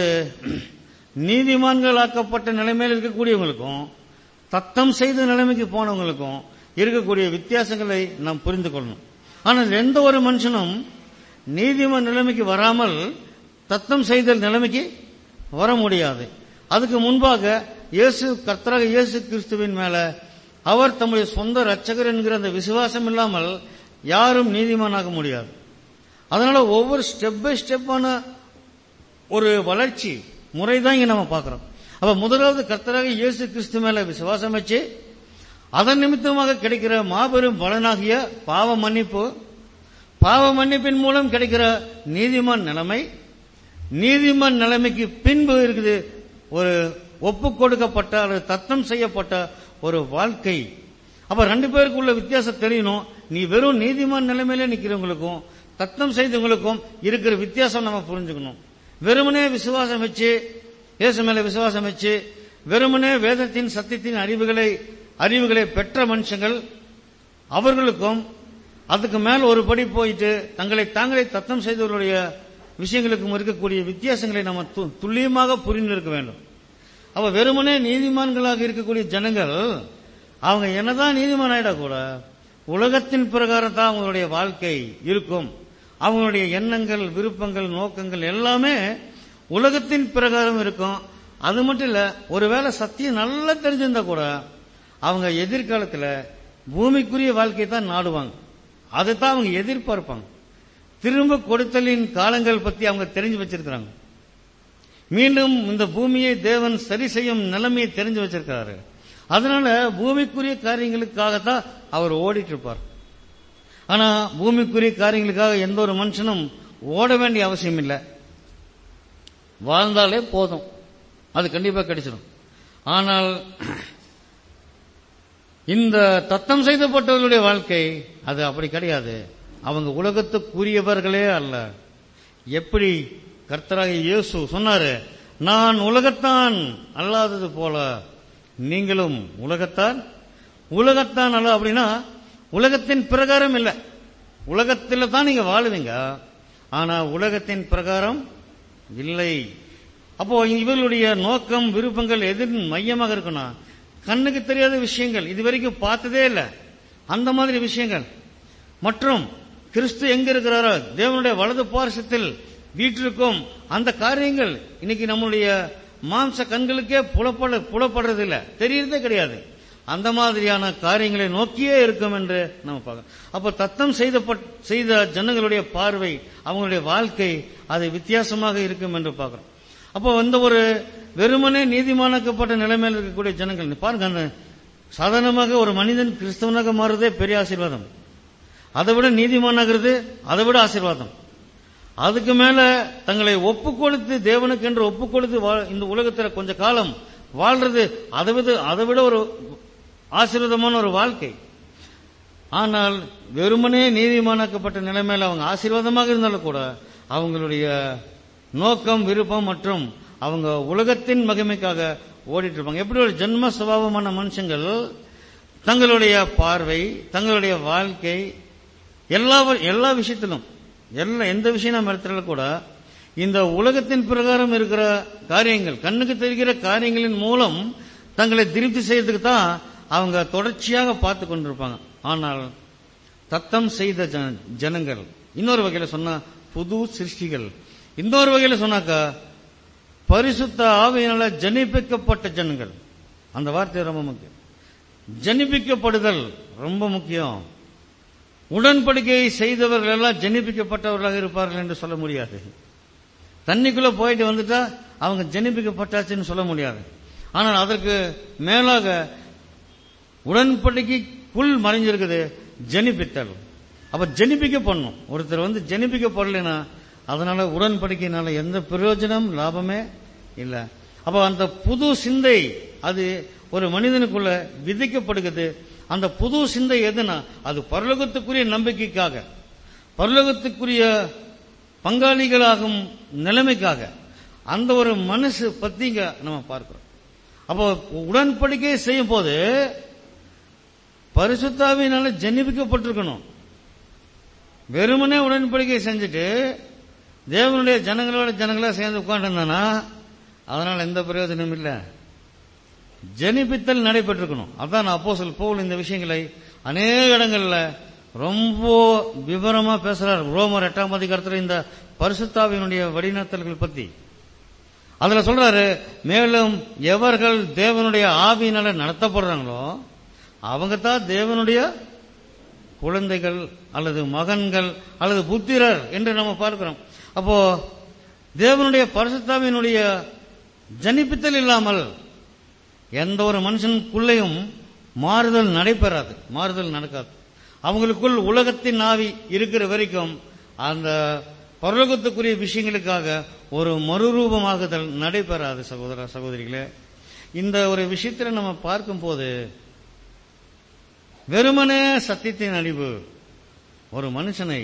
நீதிமான்களாக்கப்பட்ட நிலைமையில் இருக்கக்கூடியவங்களுக்கும் தத்தம் செய்த நிலைமைக்கு போனவங்களுக்கும் இருக்கக்கூடிய வித்தியாசங்களை நாம் புரிந்து கொள்ளணும் ஆனால் எந்த ஒரு மனுஷனும் நீதிமன்ற நிலைமைக்கு வராமல் தத்தம் செய்த நிலைமைக்கு வர முடியாது அதுக்கு முன்பாக இயேசு கர்த்தராக இயேசு கிறிஸ்துவின் மேல அவர் தம்முடைய சொந்த ரட்சகர் என்கிற அந்த விசுவாசம் இல்லாமல் யாரும் நீதிமானாக முடியாது அதனால ஒவ்வொரு ஸ்டெப் பை ஸ்டெப்பான ஒரு வளர்ச்சி முறை தான் இங்க நம்ம பார்க்கிறோம் அப்ப முதலாவது கர்த்தராக இயேசு கிறிஸ்து மேல விசுவாசம் வச்சு அதன் நிமித்தமாக கிடைக்கிற மாபெரும் பலனாகிய பாவ மன்னிப்பு பாவ மன்னிப்பின் மூலம் கிடைக்கிற நீதிமான் நிலைமை நீதிமான் நிலைமைக்கு பின்பு இருக்குது ஒரு ஒப்பு கொடுக்கப்பட்ட அல்லது தத்தம் செய்யப்பட்ட ஒரு வாழ்க்கை அப்ப ரெண்டு பேருக்கு உள்ள வித்தியாசம் தெரியணும் நீ வெறும் நீதிமான் நிலைமையில நிக்கிறவங்களுக்கும் தத்தம் செய்தவங்களுக்கும் இருக்கிற வித்தியாசம் நம்ம புரிஞ்சுக்கணும் வெறுமனே விசுவாசம் வச்சு இயேசு மேல விசுவாசம் வச்சு வெறுமனே வேதத்தின் சத்தியத்தின் அறிவுகளை அறிவுகளை பெற்ற மனுஷங்கள் அவர்களுக்கும் அதுக்கு மேல் ஒரு படி போயிட்டு தங்களை தாங்களே தத்தம் செய்தவர்களுடைய விஷயங்களுக்கும் இருக்கக்கூடிய வித்தியாசங்களை நம்ம து- துல்லியமாக புரிந்திருக்க வேண்டும் அவ வெறுமனே நீதிமான்களாக இருக்கக்கூடிய ஜனங்கள் அவங்க என்னதான் நீதிமான் ஆயிடா கூட உலகத்தின் பிரகாரம் தான் அவங்களுடைய வாழ்க்கை இருக்கும் அவங்களுடைய எண்ணங்கள் விருப்பங்கள் நோக்கங்கள் எல்லாமே உலகத்தின் பிரகாரம் இருக்கும் அது மட்டும் இல்ல ஒருவேளை சத்தியம் நல்லா தெரிஞ்சிருந்தா கூட அவங்க எதிர்காலத்துல பூமிக்குரிய வாழ்க்கையை தான் நாடுவாங்க அதைத்தான் அவங்க எதிர்பார்ப்பாங்க திரும்ப கொடுத்தலின் காலங்கள் பத்தி அவங்க தெரிஞ்சு வச்சிருக்கிறாங்க மீண்டும் இந்த பூமியை தேவன் சரி செய்யும் நிலைமையை தெரிஞ்சு வச்சிருக்காரு அதனால பூமிக்குரிய காரியங்களுக்காகத்தான் அவர் ஓடிட்டு இருப்பார் ஆனா பூமிக்குரிய காரியங்களுக்காக எந்த ஒரு மனுஷனும் ஓட வேண்டிய அவசியம் இல்லை வாழ்ந்தாலே போதும் அது கண்டிப்பா கிடைச்சிடும் ஆனால் இந்த தத்தம் செய்தப்பட்டவர்களுடைய வாழ்க்கை அது அப்படி கிடையாது அவங்க உலகத்துக்குரியவர்களே அல்ல எப்படி கர்த்தராக இயேசு சொன்னாரு நான் உலகத்தான் அல்லாதது போல நீங்களும் உலகத்தான் உலகத்தான் அல்ல அப்படின்னா உலகத்தின் பிரகாரம் இல்ல உலகத்தில் தான் நீங்க வாழுவீங்க ஆனா உலகத்தின் பிரகாரம் இல்லை அப்போ இவர்களுடைய நோக்கம் விருப்பங்கள் எதிர் மையமாக இருக்கணும் கண்ணுக்கு தெரியாத விஷயங்கள் இது வரைக்கும் பார்த்ததே இல்லை அந்த மாதிரி விஷயங்கள் மற்றும் கிறிஸ்து எங்க இருக்கிறாரோ தேவனுடைய வலது பாரசத்தில் வீட்டிற்கும் அந்த காரியங்கள் இன்னைக்கு நம்முடைய மாம்ச கண்களுக்கே புலப்பட புலப்படுறது இல்ல தெரியறதே கிடையாது அந்த மாதிரியான காரியங்களை நோக்கியே இருக்கும் என்று நம்ம பார்க்கணும் அப்போ தத்தம் செய்த செய்த ஜனங்களுடைய பார்வை அவங்களுடைய வாழ்க்கை அது வித்தியாசமாக இருக்கும் என்று பார்க்கிறோம் அப்போ இந்த ஒரு வெறுமனே நீதிமானாக்கப்பட்ட நிலைமையில் இருக்கக்கூடிய ஜனங்கள் பாருங்க அந்த சாதாரணமாக ஒரு மனிதன் கிறிஸ்தவனாக மாறுறதே பெரிய ஆசீர்வாதம் அதை விட நீதிமானாகிறது அதை விட ஆசீர்வாதம் அதுக்கு மேல தங்களை ஒப்பு கொடுத்து தேவனுக்கு என்று ஒப்பு கொடுத்து வா- இந்த உலகத்தில் கொஞ்ச காலம் வாழ்றது அதை விட அதை விட ஒரு ஆசீர்வாதமான ஒரு வாழ்க்கை ஆனால் வெறுமனே நீதிமானாக்கப்பட்ட நிலைமையில் அவங்க ஆசீர்வாதமாக இருந்தாலும் கூட அவங்களுடைய நோக்கம் விருப்பம் மற்றும் அவங்க உலகத்தின் மகிமைக்காக ஓடிட்டு இருப்பாங்க எப்படி ஒரு ஜென்ம சுபாவமான மனுஷங்கள் தங்களுடைய பார்வை தங்களுடைய வாழ்க்கை எல்லா எல்லா விஷயத்திலும் எல்லா எந்த விஷயம் நம்ம இடத்துல கூட இந்த உலகத்தின் பிரகாரம் இருக்கிற காரியங்கள் கண்ணுக்கு தெரிகிற காரியங்களின் மூலம் தங்களை திருப்தி செய்யறதுக்கு தான் அவங்க தொடர்ச்சியாக பார்த்து கொண்டிருப்பாங்க ஆனால் தத்தம் செய்த ஜன- ஜனங்கள் இன்னொரு வகையில சொன்னா புது சிருஷ்டிகள் இன்னொரு வகையில சொன்னாக்கா பரிசுத்த ஆவியினால ஜனிப்பிக்கப்பட்ட ஜனங்கள் அந்த வார்த்தை ரொம்ப முக்கியம் ஜனிப்பிக்கப்படுதல் ரொம்ப முக்கியம் உடன்படிக்கையை செய்தவர்கள் எல்லாம் ஜனிப்பிக்கப்பட்டவர்களாக இருப்பார்கள் என்று சொல்ல முடியாது தண்ணிக்குள்ள போயிட்டு வந்துட்டா அவங்க ஜனிப்பிக்கப்பட்டாச்சுன்னு சொல்ல முடியாது ஆனால் அதற்கு மேலாக உடன்படிக்கைக்குள் மறைஞ்சிருக்குது ஜனிப்பித்தல் அப்ப ஜனிப்பிக்க பண்ணும் ஒருத்தர் வந்து ஜனிப்பிக்கப்படலைன்னா அதனால உடன்படிக்கையினால எந்த பிரயோஜனம் லாபமே இல்ல அப்ப அந்த புது சிந்தை அது ஒரு மனிதனுக்குள்ள விதிக்கப்படுகிறது அந்த புது சிந்தை எதுனா அது பரலோகத்துக்குரிய நம்பிக்கைக்காக பரலோகத்துக்குரிய பங்காளிகளாகும் நிலைமைக்காக அந்த ஒரு மனசு பத்திங்க நம்ம பார்க்கிறோம் அப்போ உடன்படிக்கை செய்யும் போது பரிசுத்தாவினால ஜன்னிப்பிக்கப்பட்டிருக்கணும் வெறுமனே உடன்படிக்கை செஞ்சுட்டு தேவனுடைய ஜனங்களோட ஜனங்களா சேர்ந்து உட்காந்துருந்தானா அதனால எந்த பிரயோஜனம் இல்லை ஜனிப்பித்தல் நடைபெற்றிருக்கணும் அதான் அப்போஸ்தலர் பவுல் இந்த விஷயங்களை அநேக இடங்கள்ல ரொம்ப விவரமா பேசுறார் ரோமர் எட்டாம் அதிகாரத்தில் இந்த பரிசுத்தாவினுடைய வழிநடத்தல்கள் பத்தி அதுல சொல்றாரு மேலும் எவர்கள் தேவனுடைய ஆவியினால நடத்தப்படுறாங்களோ அவங்க தான் தேவனுடைய குழந்தைகள் அல்லது மகன்கள் அல்லது புத்திரர் என்று நம்ம பார்க்கிறோம் அப்போ தேவனுடைய பரிசுத்தாவினுடைய ஜனிப்பித்தல் இல்லாமல் எந்த ஒரு மனுஷனுக்குள்ளேயும் மாறுதல் நடைபெறாது மாறுதல் நடக்காது அவங்களுக்குள் உலகத்தின் ஆவி இருக்கிற வரைக்கும் அந்த பரலோகத்துக்குரிய விஷயங்களுக்காக ஒரு மறுரூபமாகுதல் நடைபெறாது சகோதர சகோதரிகளே இந்த ஒரு விஷயத்தில் நம்ம பார்க்கும்போது வெறுமனே சத்தியத்தின் அழிவு ஒரு மனுஷனை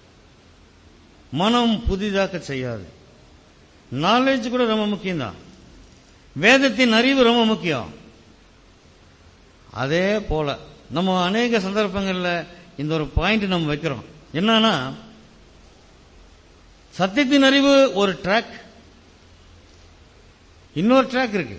மனம் புதிதாக்க செய்யாது நாலேஜ் கூட ரொம்ப முக்கியம்தான் வேதத்தின் அறிவு ரொம்ப முக்கியம் அதே போல நம்ம அநேக சந்தர்ப்பங்கள்ல இந்த ஒரு பாயிண்ட் நம்ம வைக்கிறோம் என்னன்னா சத்தியத்தின் அறிவு ஒரு ட்ராக் இன்னொரு ட்ராக் இருக்கு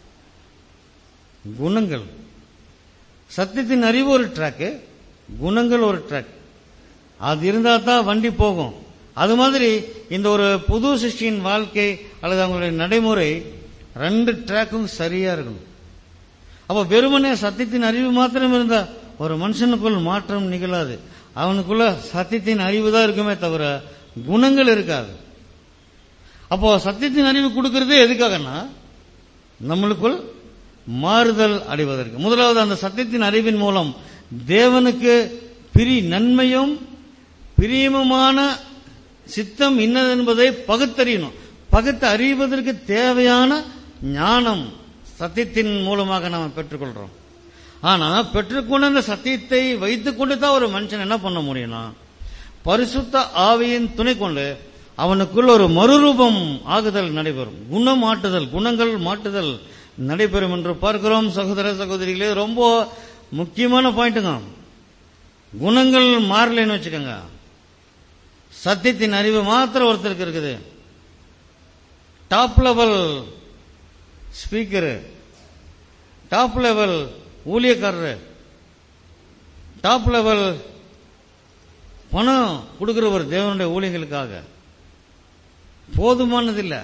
குணங்கள் சத்தியத்தின் அறிவு ஒரு ட்ராக் குணங்கள் ஒரு ட்ராக் அது இருந்தா தான் வண்டி போகும் அது மாதிரி இந்த ஒரு புது சிருஷ்டியின் வாழ்க்கை அல்லது அவங்களுடைய நடைமுறை ரெண்டு ட்ராக்கும் சரியா இருக்கணும் அப்ப வெறுமனே சத்தியத்தின் அறிவு மாத்திரம் இருந்தா ஒரு மனுஷனுக்குள் மாற்றம் நிகழாது அவனுக்குள்ள சத்தியத்தின் அறிவு தான் இருக்குமே தவிர குணங்கள் இருக்காது அப்போ சத்தியத்தின் அறிவு கொடுக்கறது எதுக்காகன்னா நம்மளுக்குள் மாறுதல் அடைவதற்கு முதலாவது அந்த சத்தியத்தின் அறிவின் மூலம் தேவனுக்கு பிரி நன்மையும் பிரியமுமான சித்தம் இன்னது என்பதை பகுத்தறியணும் பகுத்து அறிவதற்கு தேவையான ஞானம் சத்தியத்தின் மூலமாக நாம் பெற்றுக்கொள்றோம் ஆனா பெற்றுக்கொண்ட அந்த சத்தியத்தை வைத்துக் கொண்டு தான் ஒரு மனுஷன் என்ன பண்ண முடியும்னா பரிசுத்த ஆவியின் துணை கொண்டு அவனுக்குள் ஒரு மறுரூபம் ஆகுதல் நடைபெறும் குணம் மாட்டுதல் குணங்கள் மாட்டுதல் நடைபெறும் என்று பார்க்கிறோம் சகோதர சகோதரிகளே ரொம்ப முக்கியமான பாயிண்ட்டுங்க குணங்கள் மாறலைன்னு வச்சுக்கோங்க சத்தியத்தின் அறிவு மாத்திரம் ஒருத்தருக்கு இருக்குது top level speaker top level ஊழியக்காரரு டாப் லெவல் பணம் கொடுக்கிறவர் தேவனுடைய ஊழியர்களுக்காக போதுமானதில்லை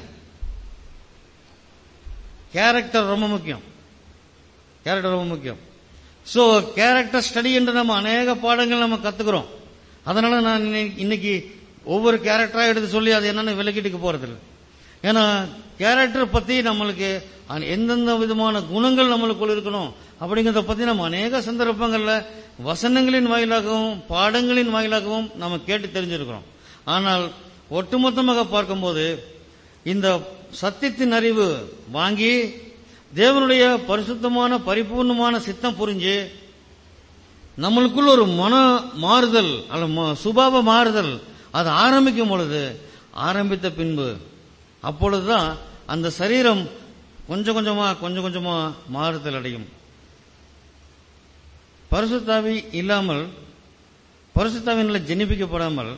கேரக்டர் ரொம்ப முக்கியம் கேரக்டர் ரொம்ப முக்கியம் சோ கேரக்டர் ஸ்டடி என்று நம்ம அநேக பாடங்கள் நம்ம கத்துக்கிறோம் அதனால நான் இன்னை- இன்னைக்கு ஒவ்வொரு கேரக்டரா எடுத்து சொல்லி அது என்னன்னு விலக்கிட்டுக்கு போறதில்லை ஏன்னா கேரக்டர் பத்தி நம்மளுக்கு அ- எந்தெந்த விதமான குணங்கள் நம்மளுக்குள்ள இருக்கணும் அப்படிங்கறத பத்தி நம்ம அநேக சந்தர்ப்பங்கள்ல வசனங்களின் வாயிலாகவும் பாடங்களின் வாயிலாகவும் நம்ம கேட்டு தெரிஞ்சிருக்கிறோம் ஆனால் ஒட்டுமொத்தமாக பார்க்கும்போது இந்த சத்தியத்தின் அறிவு வாங்கி தேவனுடைய பரிசுத்தமான பரிபூர்ணமான சித்தம் புரிஞ்சு நம்மளுக்குள்ள ஒரு மன மாறுதல் அல்ல ம- சுபாவ மாறுதல் அது ஆரம்பிக்கும் பொழுது ஆரம்பித்த பின்பு அப்பொழுதுதான் அந்த சரீரம் கொஞ்சம் கொஞ்சமா கொஞ்சம் கொஞ்சமா மாறுதல் அடையும் பரிசுத்தாவி இல்லாமல் பரிசுத்தாவினால் ஜெனிப்பிக்கப்படாமல்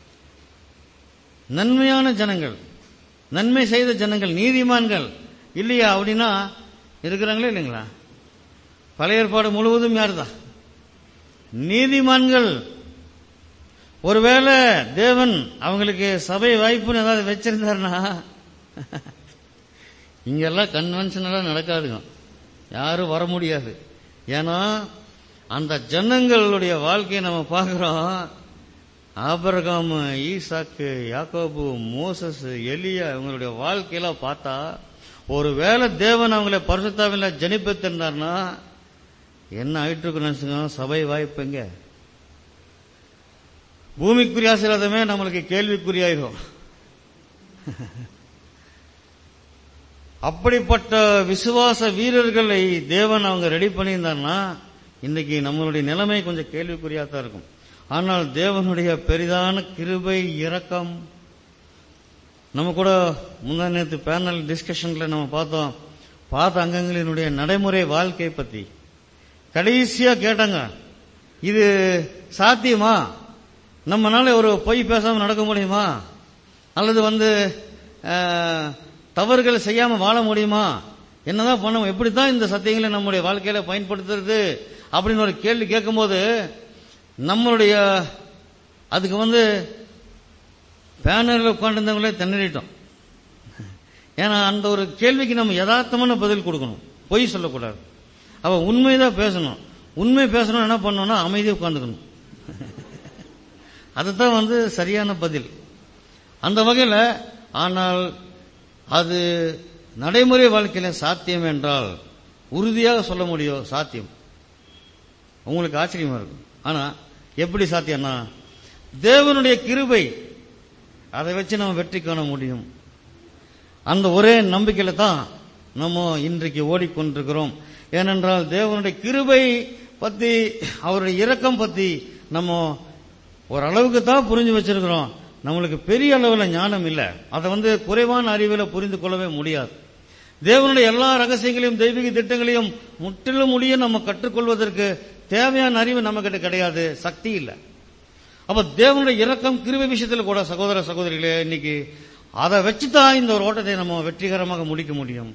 நன்மையான ஜனங்கள் நன்மை செய்த ஜனங்கள் நீதிமான்கள் இல்லையா அப்படின்னா இருக்கிறாங்களா இல்லைங்களா பழைய ஏற்பாடு முழுவதும் யாருதான் நீதிமான்கள் ஒருவேளை தேவன் அவங்களுக்கு சபை வாய்ப்புன்னு ஏதாவது வச்சிருந்தாருன்னா இங்கெல்லாம் கன்வென்ஷனலா நடக்காதுங்க யாரும் வர முடியாது ஏன்னா அந்த ஜனங்களுடைய வாழ்க்கையை நம்ம பார்க்கிறோம் ஆபரகாம் ஈசாக்கு யாக்கோபு மோசஸ் எலியா இவங்களுடைய வாழ்க்கையெல்லாம் பார்த்தா ஒருவேளை தேவன் அவங்களை பரிசுத்தாவில ஜனிப்பித்திருந்தார்னா என்ன ஆயிட்டு இருக்கு நினைச்சுங்க சபை வாய்ப்பு எங்க பூமிக்குரிய ஆசீர்வாதமே நம்மளுக்கு கேள்விக்குறியாயிரும் அப்படிப்பட்ட விசுவாச வீரர்களை தேவன் அவங்க ரெடி பண்ணியிருந்தாருன்னா இன்னைக்கு நம்மளுடைய நிலைமை கொஞ்சம் கேள்விக்குறியா தான் இருக்கும் ஆனால் தேவனுடைய பெரிதான கிருபை இரக்கம் நம்ம கூட முந்தா நேற்று பேனல் டிஸ்கஷன்ல நம்ம பார்த்தோம் பார்த்த அங்கங்களினுடைய நடைமுறை வாழ்க்கை பத்தி கடைசியா கேட்டாங்க இது சாத்தியமா நம்மனால ஒரு பொய் பேசாம நடக்க முடியுமா அல்லது வந்து அஹ், தவறுகள் செய்யாம வாழ முடியுமா என்னதான் பண்ண எப்படித்தான் இந்த சத்தியங்களை நம்முடைய வாழ்க்கையில பயன்படுத்துறது அப்படின்னு ஒரு கேள்வி கேட்கும்போது நம்மளுடைய அதுக்கு வந்து பேனரில் உட்காந்துருந்தவங்களே திணறிட்டோம் ஏன்னா அந்த ஒரு கேள்விக்கு நம்ம யதார்த்தமான பதில் கொடுக்கணும் பொய் சொல்லக்கூடாது அவ உண்மைதான் பேசணும் உண்மை பேசணும் என்ன பண்ணணும்னா அமைதியா உட்காந்துக்கணும் அதுதான் வந்து சரியான பதில் அந்த வகையில ஆனால் அது நடைமுறை வாழ்க்கையில சாத்தியம் என்றால் உறுதியாக சொல்ல முடியும் சாத்தியம் உங்களுக்கு ஆச்சரியமா இருக்கும் ஆனா எப்படி சாத்தியம்னா தேவனுடைய கிருபை அதை வச்சு நம்ம வெற்றி காண முடியும் அந்த ஒரே நம்பிக்கையில தான் நம்ம இன்றைக்கு ஓடிக்கொண்டிருக்கிறோம் ஏனென்றால் தேவனுடைய கிருபை பத்தி அவருடைய இரக்கம் பத்தி நம்ம ஓரளவுக்கு தான் புரிஞ்சு வச்சிருக்கிறோம் நம்மளுக்கு பெரிய அளவில் ஞானம் இல்ல அதை வந்து குறைவான அறிவில் புரிந்து கொள்ளவே முடியாது தேவனுடைய எல்லா ரகசியங்களையும் தெய்வீக திட்டங்களையும் முற்றிலும் முடிய நம்ம கற்றுக்கொள்வதற்கு தேவையான அறிவு நம்ம கிட்ட கிடையாது சக்தி இல்லை அப்ப தேவனுடைய இரக்கம் கிருபை விஷயத்துல கூட சகோதர சகோதரிகளே இன்னைக்கு அதை வச்சுதான் இந்த ஒரு ஓட்டத்தை நம்ம வெற்றிகரமாக முடிக்க முடியும்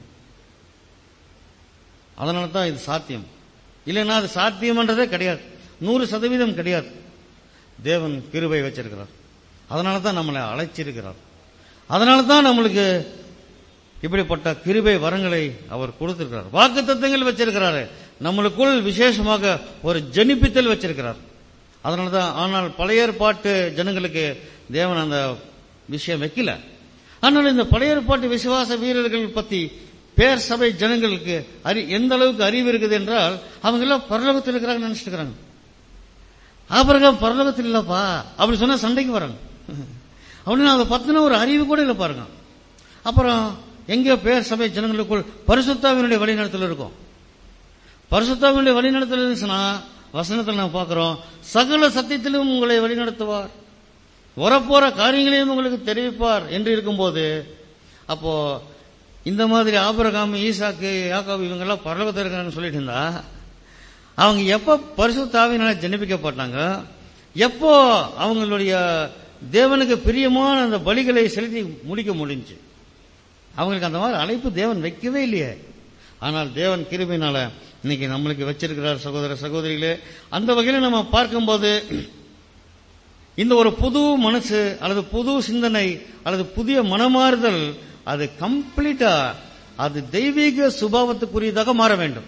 அதனால தான் இது சாத்தியம் இல்லைன்னா அது சாத்தியம்ன்றதே கிடையாது நூறு சதவீதம் கிடையாது தேவன் கிருபை வச்சிருக்கிறார் அதனால தான் நம்மளை அழைச்சிருக்கிறார் அதனால தான் நம்மளுக்கு இப்படிப்பட்ட கிருபை வரங்களை அவர் கொடுத்திருக்கிறார் வாக்கு தத்தங்கள் வச்சிருக்கிறாரு நம்மளுக்குள் விசேஷமாக ஒரு ஜனிப்பித்தல் வச்சிருக்கிறார் அதனாலதான் ஆனால் பழைய ஏற்பாட்டு ஜனங்களுக்கு தேவன் அந்த விஷயம் வைக்கல ஆனால் இந்த பழைய ஏற்பாட்டு விசுவாச வீரர்கள் பத்தி பேர் சபை ஜனங்களுக்கு அறி எந்த அளவுக்கு அறிவு இருக்குது என்றால் அவங்க எல்லாம் பரலோகத்தில் இருக்கிறாங்கன்னு நினைச்சிட்டு இருக்கிறாங்க ஆபரகம் பரலோகத்தில் இல்லப்பா அப்படி சொன்னா சண்டைக்கு வராங்க அப்படின்னு அதை பத்தின ஒரு அறிவு கூட இல்லை பாருங்க அப்புறம் எங்க பேர் சபை ஜனங்களுக்குள் பரிசுத்தாவினுடைய வழிநடத்தல் இருக்கும் பரிசுத்தாவினுடைய வழிநடத்தல் இருந்துச்சுன்னா வசனத்தில் நாம் பார்க்கிறோம் சகல சத்தியத்திலும் உங்களை வழிநடத்துவார் வரப்போற காரியங்களையும் உங்களுக்கு தெரிவிப்பார் என்று இருக்கும்போது அப்போ இந்த மாதிரி ஆபரகாம் ஈசாக்கு யாக்கோபு இவங்க எல்லாம் பரலோகத்தில் இருக்காங்கன்னு சொல்லிட்டு இருந்தா அவங்க எப்ப பரிசுத்தாவினால ஜனிப்பிக்கப்பட்டாங்க எப்போ அவங்களுடைய தேவனுக்கு பிரியமான அந்த பலிகளை செலுத்தி முடிக்க முடிஞ்சு அவங்களுக்கு அந்த மாதிரி அழைப்பு தேவன் வைக்கவே இல்லையே ஆனால் தேவன் கிருபையினால இன்னைக்கு நம்மளுக்கு வச்சிருக்கிறார் சகோதர சகோதரிகளே அந்த வகையில நம்ம பார்க்கும்போது இந்த ஒரு புது மனசு அல்லது புது சிந்தனை அல்லது புதிய மனமாறுதல் அது கம்ப்ளீட்டா அது தெய்வீக சுபாவத்துக்குரியதாக மாற வேண்டும்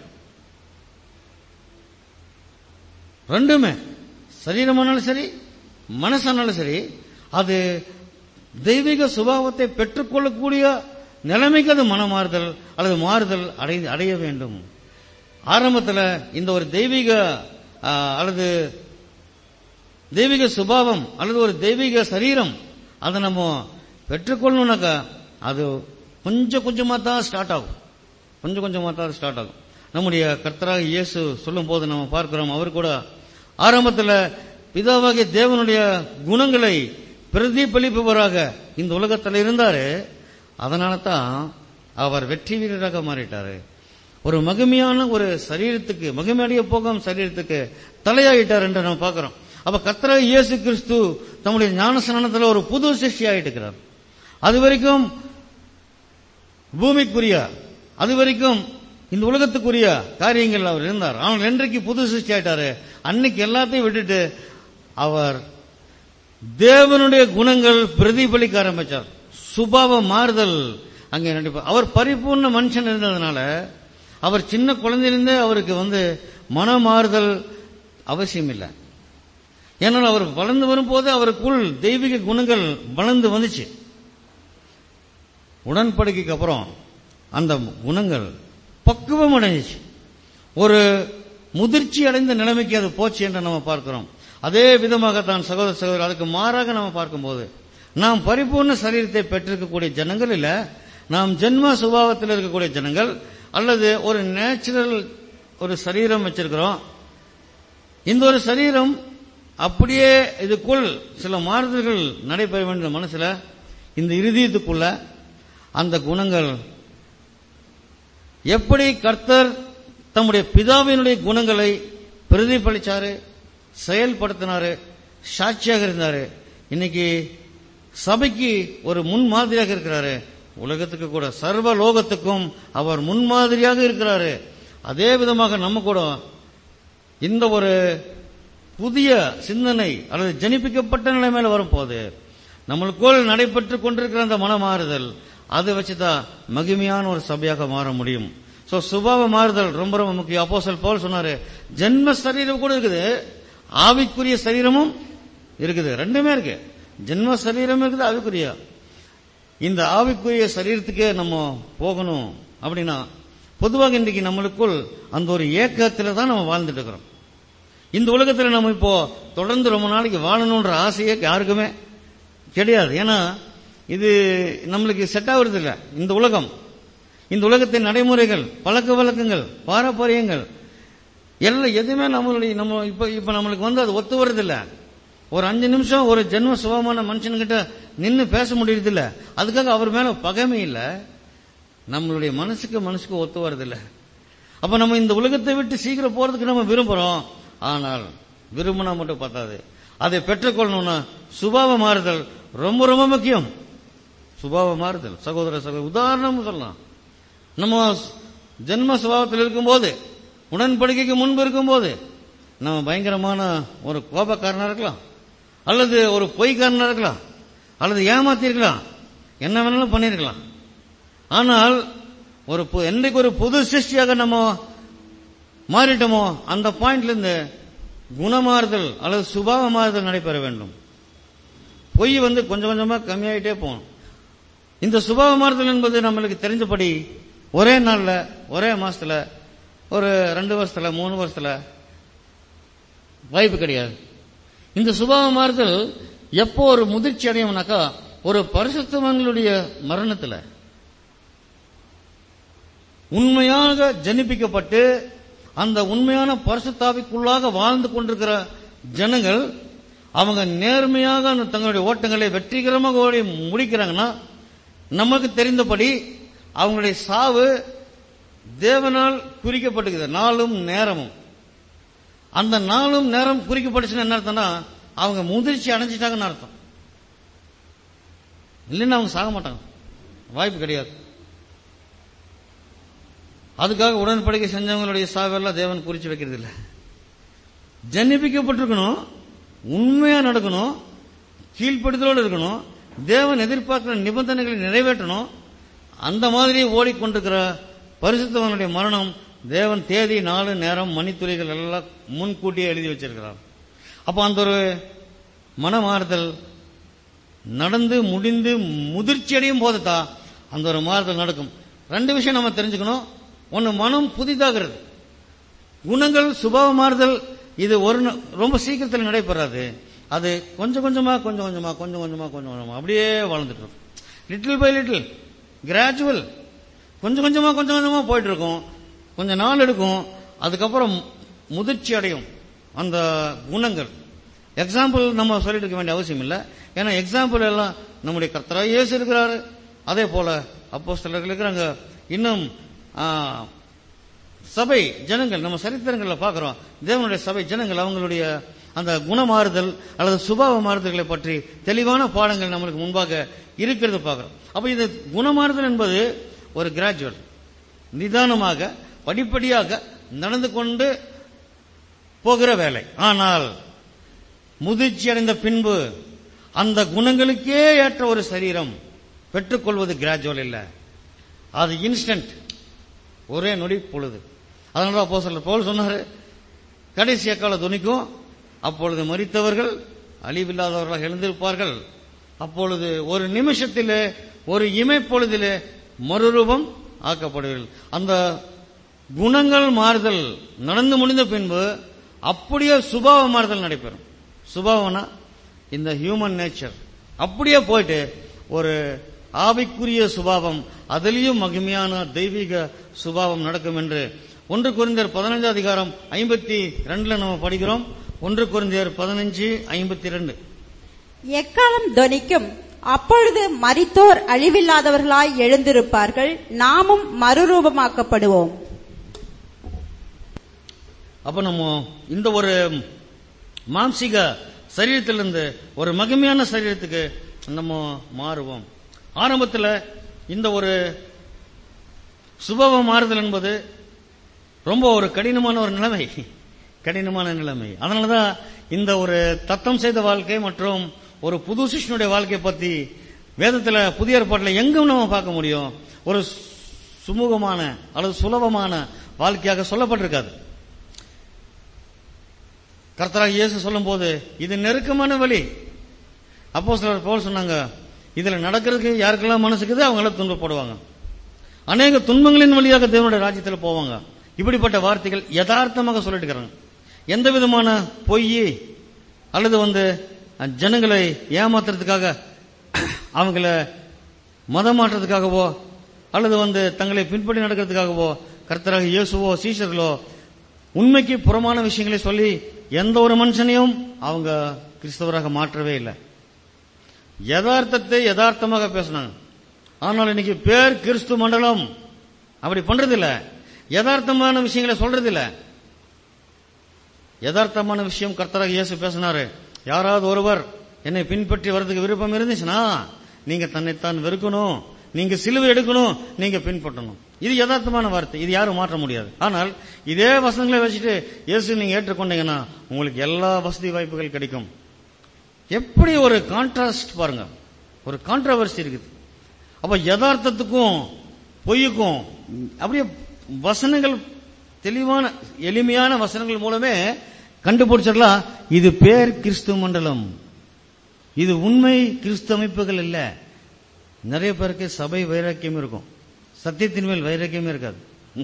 ரெண்டுமே சரீரமானாலும் சரி மனசானாலும் சரி அது தெய்வீக சுபாவத்தை பெற்றுக்கொள்ளக்கூடிய நிலைமைக்கு அது மனமாறுதல் அல்லது மாறுதல் அடை அடைய வேண்டும் ஆரம்பத்தில் இந்த ஒரு தெய்வீக ஆ, அல்லது தெய்வீக சுபாவம் அல்லது ஒரு தெய்வீக சரீரம் அதை நம்ம பெற்றுக்கொள்ளணும்னாக்கா அது கொஞ்சம் கொஞ்சமா தான் ஸ்டார்ட் ஆகும் கொஞ்சம் கொஞ்சமா தான் ஸ்டார்ட் ஆகும் நம்முடைய கர்த்தராக இயேசு சொல்லும் போது நம்ம பார்க்கிறோம் அவர் கூட ஆரம்பத்தில் பிதாவாகிய தேவனுடைய குணங்களை பிரதிபலிப்பவராக இந்த உலகத்தில் இருந்தாரு அதனால தான் அவர் வெற்றி வீரராக மாறிட்டாரு ஒரு மகிமையான ஒரு சரீரத்துக்கு மகிமையடைய போகும் சரீரத்துக்கு தலையாயிட்டார் என்று நம்ம பார்க்கிறோம் அப்ப கர்த்தராக இயேசு கிறிஸ்து தம்முடைய ஞானஸ்நானத்தில் ஒரு புது சிருஷ்டி ஆயிட்டு இருக்கிறார் அது வரைக்கும் பூமிக்குரிய அது வரைக்கும் இந்த உலகத்துக்குரிய காரியங்கள் அவர் இருந்தார் ஆனால் இன்றைக்கு புது சிருஷ்டி ஆயிட்டாரு அன்னைக்கு எல்லாத்தையும் விட்டுட்டு அவர் தேவனுடைய குணங்கள் பிரதிபலிக்க ஆரம்பிச்சார் சுபாவ மாறுதல் அங்கே நடிப்பார் அவர் பரிபூர்ண மனுஷன் இருந்ததுனால அவர் சின்ன குழந்தையிலிருந்தே அவருக்கு வந்து மனமாறுதல் அவசியம் இல்லை ஏன்னால் அவர் வளர்ந்து வரும்போது அவருக்குள் தெய்வீக குணங்கள் வளர்ந்து வந்துச்சு உடன்படிக்கைக்கு அப்புறம் அந்த குணங்கள் பக்குவம் அடைஞ்சிச்சு ஒரு முதிர்ச்சி அடைந்த நிலைமைக்கு அது போச்சு என்று நம்ம பார்க்கிறோம் அதே விதமாகத்தான் சகோதர சகோதரர் அதுக்கு மாறாக நம்ம பார்க்கும்போது நாம் பரிபூர்ண சரீரத்தை பெற்றிருக்கக்கூடிய ஜனங்கள் இல்ல நாம் ஜென்ம சுபாவத்தில் இருக்கக்கூடிய ஜனங்கள் அல்லது ஒரு நேச்சுரல் ஒரு சரீரம் வச்சிருக்கிறோம் இந்த ஒரு சரீரம் அப்படியே இதுக்குள் சில மாறுதல்கள் நடைபெற வேண்டிய மனசுல இந்த இருதயத்துக்குள்ள அந்த குணங்கள் எப்படி கர்த்தர் தம்முடைய பிதாவினுடைய குணங்களை பிரதிபலிச்சாரு செயல்படுத்தினாரு சாட்சியாக இருந்தாரு இன்னைக்கு சபைக்கு ஒரு முன்மாதிரியாக இருக்கிறாரு உலகத்துக்கு கூட சர்வ லோகத்துக்கும் அவர் முன்மாதிரியாக இருக்கிறாரு அதே விதமாக நம்ம கூட இந்த ஒரு புதிய சிந்தனை அல்லது ஜனிப்பிக்கப்பட்ட நிலைமையில வரும்போது நம்மளுக்குள் நடைபெற்று கொண்டிருக்கிற அந்த மனமாறுதல் அதை வச்சுதான் மகிமையான ஒரு சபையாக மாற முடியும் சோ சுபாவ மாறுதல் ரொம்ப ரொம்ப முக்கியம் அப்போஸ்தலர் பவுல் சொன்னாரு ஜென்ம சரீரம் கூட இருக்குது ஆவிக்குரிய சரீரமும் இருக்குது ரெண்டுமே இருக்கு ஜென்ம சரீரம் இருக்குது ஆவிக்குரிய இந்த ஆவிக்குரிய சரீரத்துக்கே நம்ம போகணும் அப்படின்னா பொதுவாக இன்றைக்கு நம்மளுக்குள் அந்த ஒரு ஏக்கத்தில் தான் நம்ம வாழ்ந்துட்டு இருக்கிறோம் இந்த உலகத்தில் நம்ம இப்போ தொடர்ந்து ரொம்ப நாளைக்கு வாழணுன்ற ஆசையே யாருக்குமே கிடையாது ஏன்னா இது நம்மளுக்கு செட் ஆகுறது இல்ல இந்த உலகம் இந்த உலகத்தின் நடைமுறைகள் பழக்க வழக்கங்கள் பாரம்பரியங்கள் எல்லாம் எதுவுமே நம்மளுடைய நம்ம இப்ப இப்ப நம்மளுக்கு வந்து அது ஒத்து வர்றது இல்ல ஒரு அஞ்சு நிமிஷம் ஒரு ஜென்ம சுபமான மனுஷன்கிட்ட நின்னு பேச முடியறது இல்ல அதுக்காக அவர் மேல பகைமை இல்ல நம்மளுடைய மனசுக்கு மனசுக்கு ஒத்து வர்றதில்ல அப்ப நம்ம இந்த உலகத்தை விட்டு சீக்கிரம் போறதுக்கு நம்ம விரும்புறோம் ஆனால் விரும்பினா மட்டும் பத்தாது அதை பெற்றுக்கொள்ளணும்னா சுபாவ மாறுதல் ரொம்ப ரொம்ப முக்கியம் சுபாவ மாறுதல் சகோதர சகோதர உதாரணம் சொல்லலாம் நம்ம ஜென்ம சுபாவத்தில் இருக்கும்போது உடன்படிக்கைக்கு முன்பு இருக்கும்போது நம்ம பயங்கரமான ஒரு கோபக்காரனா இருக்கலாம் அல்லது ஒரு பொய்க்காரனா இருக்கலாம் அல்லது ஏமாத்தி இருக்கலாம் என்ன வேணாலும் பண்ணிருக்கலாம் ஆனால் ஒரு பு- என்னைக்கு ஒரு புது சிருஷ்டியாக நம்ம மாறிட்டோமோ அந்த பாயிண்ட்ல இருந்து குணமாறுதல் அல்லது சுபாவ மாறுதல் நடைபெற வேண்டும் பொய் வந்து கொஞ்சம் கொஞ்சமா கம்மியாயிட்டே போகணும் இந்த சுபாவ மாறுதல் என்பது நம்மளுக்கு தெரிஞ்சபடி ஒரே நாள்ல ஒரே மாசத்துல ஒரு ரெண்டு வருஷத்துல மூணு வருஷத்துல வாய்ப்பு கிடையாது இந்த சுபாவ மாறுதல் எப்போ ஒரு முதிர்ச்சி அடையும்னாக்கா ஒரு பரிசுத்தவங்களுடைய மரணத்துல உண்மையாக ஜனிப்பிக்கப்பட்டு அந்த உண்மையான பரிசுத்தாவிக்குள்ளாக வாழ்ந்து கொண்டிருக்கிற ஜனங்கள் அவங்க நேர்மையாக அந்த தங்களுடைய ஓட்டங்களை வெற்றிகரமாக ஓடி முடிக்கிறாங்கன்னா நமக்கு தெரிந்தபடி அவங்களுடைய சாவு தேவனால் குறிக்கப்பட்டிருக்குது நாளும் நேரமும் அந்த நாளும் நேரம் குறிக்கப்பட்டுச்சுன்னு என்ன அர்த்தம்னா அவங்க முதிர்ச்சி அடைஞ்சிட்டாங்கன்னு அர்த்தம் இல்லைன்னா அவங்க சாக மாட்டாங்க வாய்ப்பு கிடையாது அதுக்காக உடன்படிக்கை செஞ்சவங்களுடைய சாவெல்லாம் தேவன் குறிச்சு வைக்கிறது இல்ல ஜன்னிப்பிக்கப்பட்டிருக்கணும் உண்மையா நடக்கணும் கீழ்ப்படுதலோடு இருக்கணும் தேவன் எதிர்பார்க்கிற நிபந்தனைகளை நிறைவேற்றணும் அந்த மாதிரி ஓடிக்கொண்டிருக்கிற பரிசுத்தவனுடைய மரணம் தேவன் தேதி நாலு நேரம் மணித்துளிகள் எல்லாம் முன்கூட்டியே எழுதி வச்சிருக்கிறார் அப்ப அந்த ஒரு மனமாறுதல் நடந்து முடிந்து முதிர்ச்சி அடையும் போதுதான் அந்த ஒரு மாறுதல் நடக்கும் ரெண்டு விஷயம் நம்ம தெரிஞ்சுக்கணும் ஒன்னு மனம் புதிதாகிறது குணங்கள் சுபாவ மாறுதல் இது ஒரு ந- ரொம்ப சீக்கிரத்தில் நடைபெறாது அது கொஞ்சம் கொஞ்சமா கொஞ்சம் கொஞ்சமா கொஞ்சம் கொஞ்சமா கொஞ்சம் கொஞ்சமா அப்படியே வளர்ந்துட்டு இருக்கும் லிட்டில் பை லிட்டில் கிராஜுவல் கொஞ்சம் கொஞ்சமா கொஞ்சம் கொஞ்சமா போயிட்டு இருக்கும் கொஞ்ச நாள் எடுக்கும் அதுக்கப்புறம் முதிர்ச்சி அடையும் அந்த குணங்கள் எக்ஸாம்பிள் நம்ம சொல்லிட்டு இருக்க வேண்டிய அவசியம் இல்லை ஏன்னா எக்ஸாம்பிள் எல்லாம் நம்முடைய கர்த்தராக இயேசு இருக்கிறாரு அதே போல அப்போ இருக்கிறாங்க இன்னும் ஆ, சபை ஜனங்கள் நம்ம சரித்திரங்களில் பார்க்கிறோம் தேவனுடைய சபை ஜனங்கள் அவங்களுடைய அந்த குணமாறுதல் அல்லது சுபாவ மாறுதல்களை பற்றி தெளிவான பாடங்கள் நம்மளுக்கு முன்பாக இருக்கிறது பார்க்கிறோம் அப்ப இது குணமாறுதல் என்பது ஒரு கிராஜுவல் நிதானமாக படிப்படியாக நடந்து கொண்டு போகிற வேலை ஆனால் முதிர்ச்சி அடைந்த பின்பு அந்த குணங்களுக்கே ஏற்ற ஒரு சரீரம் பெற்றுக்கொள்வது கிராஜுவல் இல்ல அது இன்ஸ்டன்ட் ஒரே நொடி பொழுது அதனால அப்போ சொல்ல போல் சொன்னாரு கடைசி அக்கால துணிக்கும் அப்பொழுது மரித்தவர்கள் அழிவில்லாதவர்களாக எழுந்திருப்பார்கள் அப்பொழுது ஒரு நிமிஷத்திலே ஒரு இமைப்பொழுதிலே மறுரூபம் ஆக்கப்படுவீர்கள் அந்த குணங்கள் மாறுதல் நடந்து முடிந்த பின்பு அப்படியே சுபாவ மாறுதல் நடைபெறும் சுபாவம்னா இந்த ஹியூமன் நேச்சர் அப்படியே போயிட்டு ஒரு ஆவிக்குரிய சுபாவம் அதிலேயும் மகிமையான தெய்வீக சுபாவம் நடக்கும் என்று ஒன்று குறைந்தர் பதினஞ்சு அதிகாரம் ஐம்பத்தி ரெண்டுல நம்ம படிக்கிறோம் ஒன்று குறைந்தர் பதினஞ்சு ஐம்பத்தி ரெண்டு எக்காலம் தொனிக்கும் அப்பொழுது மரித்தோர் அழிவில்லாதவர்களாய் எழுந்திருப்பார்கள் நாமும் மறுரூபமாக்கப்படுவோம் அப்ப நம்ம இந்த ஒரு மாம்சீக சரீரத்திலிருந்து ஒரு மகிமையான சரீரத்துக்கு நம்ம மாறுவோம் ஆரம்பத்தில் இந்த ஒரு சுபவ மாறுதல் என்பது ரொம்ப ஒரு கடினமான ஒரு நிலைமை கடினமான நிலைமை அதனாலதான் இந்த ஒரு தத்தம் செய்த வாழ்க்கை மற்றும் ஒரு புது சிஷ்ணனுடைய வாழ்க்கையை பத்தி வேதத்துல புதிய ஏற்பாட்டில் எங்கும் நம்ம பார்க்க முடியும் ஒரு சுமூகமான அல்லது சுலபமான வாழ்க்கையாக சொல்லப்பட்டிருக்காது கர்த்தராக இயேசு சொல்லும்போது இது நெருக்கமான வழி அப்போ சிலர் போல் சொன்னாங்க இதுல நடக்கிறதுக்கு யாருக்கெல்லாம் மனசுக்குது அவங்க எல்லாம் துன்பப்படுவாங்க அநேக துன்பங்களின் வழியாக தேவனுடைய ராஜ்யத்தில் போவாங்க இப்படிப்பட்ட வார்த்தைகள் யதார்த்தமாக சொல்லிட்டு இருக்கிறாங்க எந்த விதமான பொய் அல்லது வந்து அஹ், ஜனங்களை ஏமாத்துறதுக்காக அவங்கள மதம் மாற்றத்துக்காகவோ அல்லது வந்து தங்களை பின்பற்றி நடக்கிறதுக்காகவோ கர்த்தராக இயேசுவோ சீஷர்களோ உண்மைக்கு புறமான விஷயங்களை சொல்லி எந்த ஒரு மனுஷனையும் அவங்க கிறிஸ்தவராக மாற்றவே இல்லை யதார்த்தத்தை யதார்த்தமாக பேசினாங்க ஆனால் இன்னைக்கு பேர் கிறிஸ்து மண்டலம் அப்படி பண்றது இல்ல யதார்த்தமான விஷயங்களை சொல்றது இல்ல யதார்த்தமான விஷயம் கர்த்தராக இயேசு பேசினாரு யாராவது ஒருவர் என்னை பின்பற்றி வர்றதுக்கு விருப்பம் இருந்துச்சுன்னா நீங்க தன்னைத்தான் வெறுக்கணும் நீங்க சிலுவை எடுக்கணும் நீங்க பின்பற்றணும் இது யதார்த்தமான வார்த்தை இது யாரும் மாற்ற முடியாது ஆனால் இதே வசனங்களை வச்சுட்டு இயேசு நீங்க ஏற்றுக்கொண்டீங்கன்னா உங்களுக்கு எல்லா வசதி வாய்ப்புகள் கிடைக்கும் எப்படி ஒரு கான்ட்ராஸ்ட் பாருங்க ஒரு கான்ட்ரவர்சி இருக்குது அப்ப யதார்த்தத்துக்கும் பொய்யுக்கும் அப்படியே வசனங்கள் தெளிவான எளிமையான வசனங்கள் மூலமே கண்டுபிடிச்சிடலாம் இது பேர் கிறிஸ்து மண்டலம் இது உண்மை கிறிஸ்து அமைப்புகள் இல்ல நிறைய பேருக்கு சபை வைராக்கியம் இருக்கும் சத்தியத்தின் மேல் வைராக்கியமே இருக்காது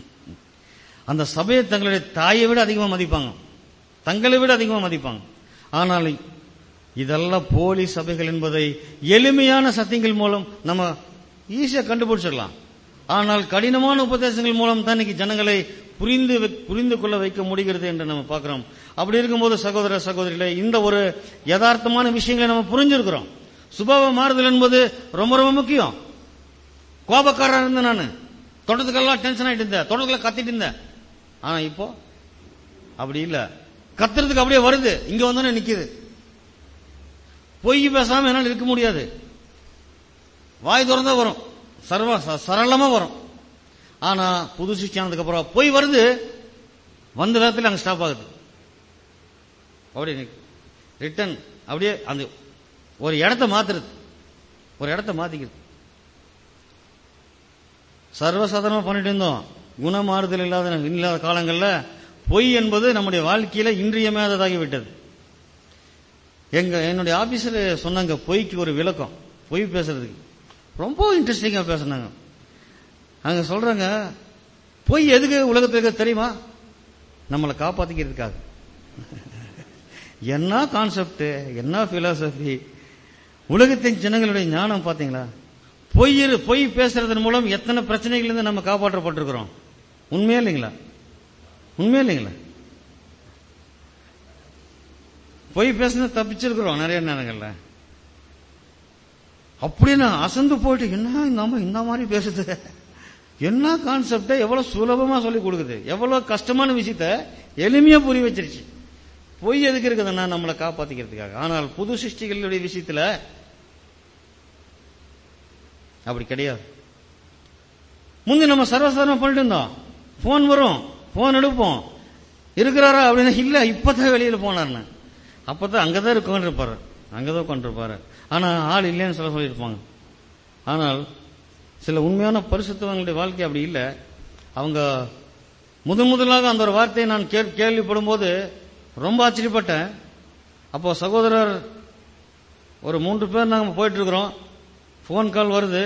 அந்த சபையை தங்களுடைய தாயை விட அதிகமா மதிப்பாங்க தங்களை விட அதிகமா மதிப்பாங்க ஆனால் இதெல்லாம் போலி சபைகள் என்பதை எளிமையான சத்தியங்கள் மூலம் நம்ம ஈஸியா கண்டுபிடிச்சிடலாம் ஆனால் கடினமான உபதேசங்கள் மூலம் தான் இன்னைக்கு ஜனங்களை புரிந்து வை- புரிந்து கொள்ள வைக்க முடிகிறது என்று நம்ம பார்க்கிறோம் அப்படி இருக்கும்போது சகோதர சகோதரிகளே இந்த ஒரு யதார்த்தமான விஷயங்களை நம்ம புரிஞ்சிருக்கிறோம் சுபாவ மாறுதல் என்பது ரொம்ப ரொம்ப முக்கியம் கோபக்காரன் இருந்தேன் நான் தொடர்ந்துக்கெல்லாம் டென்ஷன் ஆயிட்டு இருந்தேன் தொடர்ந்துக்கெல்லாம் கத்திட்டு இருந்தேன் ஆனா இப்போ அப்படி இல்ல கத்துறதுக்கு அப்படியே வருது இங்க வந்தோன்னே நிக்குது பொய் பேசாம என்னால இருக்க முடியாது வாய் திறந்தா வரும் சர்வ ச- சரளமா வரும் ஆனா புது சிருஷ்டி ஆனதுக்கு அப்புறம் போய் வருது வந்த நேரத்தில் அங்க ஸ்டாப் ஆகுது அப்படியே ரிட்டர்ன் அப்படியே அந்த ஒரு இடத்த மாத்துறது ஒரு இடத்த மாத்திக்கிறது சர்வசாதாரணமா பண்ணிட்டு இருந்தோம் குணமாறுதல் இல்லாத இல்லாத காலங்கள்ல பொய் என்பது நம்முடைய வாழ்க்கையில இன்றியமையாததாகி விட்டது எங்க என்னுடைய ஆபீசர் சொன்னாங்க பொய்க்கு ஒரு விளக்கம் பொய் பேசுறதுக்கு ரொம்ப இன்ட்ரெஸ்டிங்கா பேசுனாங்க அங்க சொல்றாங்க பொய் எதுக்கு உலகத்துக்கு தெரியுமா நம்மளை காப்பாத்திக்கிறதுக்காக என்ன கான்செப்ட் என்ன பிலாசபி உலகத்தின் ஜனங்களுடைய ஞானம் பாத்தீங்களா பொய் இரு- பொய் பேசுறதன் மூலம் எத்தனை பிரச்சனைகள் இருந்து நம்ம காப்பாற்றப்பட்டிருக்கிறோம் உண்மையா இல்லைங்களா உண்மையா இல்லைங்களா பொய் பேசினா தப்பிச்சிருக்கிறோம் நிறைய நேரங்கள்ல அப்படின்னு அசந்து போயிட்டு என்ன இந்த அம்மா இந்த மாதிரி பேசுது என்ன கான்செப்ட எவ்வளவு சுலபமா சொல்லி கொடுக்குது எவ்வளவு கஷ்டமான விஷயத்த எளிமையா புரிய வச்சிருச்சு பொய் எதுக்கு இருக்குதுன்னா நம்மளை காப்பாத்திக்கிறதுக்காக ஆனால் புது சிருஷ்டிகளுடைய விஷயத்துல அப்படி கிடையாது முந்தி நம்ம சர்வசாதாரணம் பண்ணிட்டு இருந்தோம் போன் வரும் போன் எடுப்போம் இருக்கிறாரா அப்படின்னா இல்ல இப்பதான் வெளியில போனார்னு அப்பதான் அங்கதான் இருக்கோன்னு இருப்பாரு அங்கதான் உட்காந்துருப்பாரு ஆனா ஆள் இல்லைன்னு சொல்ல சொல்லியிருப்பாங்க ஆனால் சில உண்மையான பரிசுத்தவங்களுடைய வாழ்க்கை அப்படி இல்லை அவங்க முதன் முதலாக அந்த ஒரு வார்த்தையை நான் கே- கேள்விப்படும் போது ரொம்ப ஆச்சரியப்பட்டேன் அப்போ சகோதரர் ஒரு மூன்று பேர் நாங்கள் போயிட்டு இருக்கிறோம் ஃபோன் கால் வருது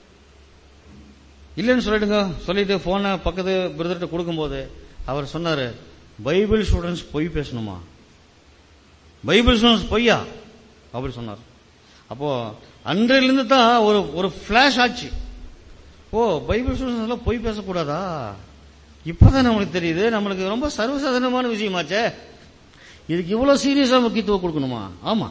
இல்லைன்னு சொல்லிடுங்க சொல்லிட்டு போனை பக்கத்து பிரதர்கிட்ட கொடுக்கும்போது அவர் சொன்னாரு பைபிள் ஸ்டூடெண்ட்ஸ் பொய் பேசணுமா பைபிள் ஸ்டூடெண்ட்ஸ் பொய்யா அப்படி சொன்னார் அப்போ அன்றையிலிருந்து தான் ஒரு ஒரு ஃபிளாஷ் ஆச்சு ஓ பைபிள் ஸ்டூடெண்ட்ஸ் எல்லாம் பொய் பேசக்கூடாதா இப்பதான் நம்மளுக்கு தெரியுது நம்மளுக்கு ரொம்ப சர்வசாதாரணமான விஷயமாச்சே இதுக்கு இவ்வளவு சீரியஸா முக்கியத்துவம் கொடுக்கணுமா ஆமா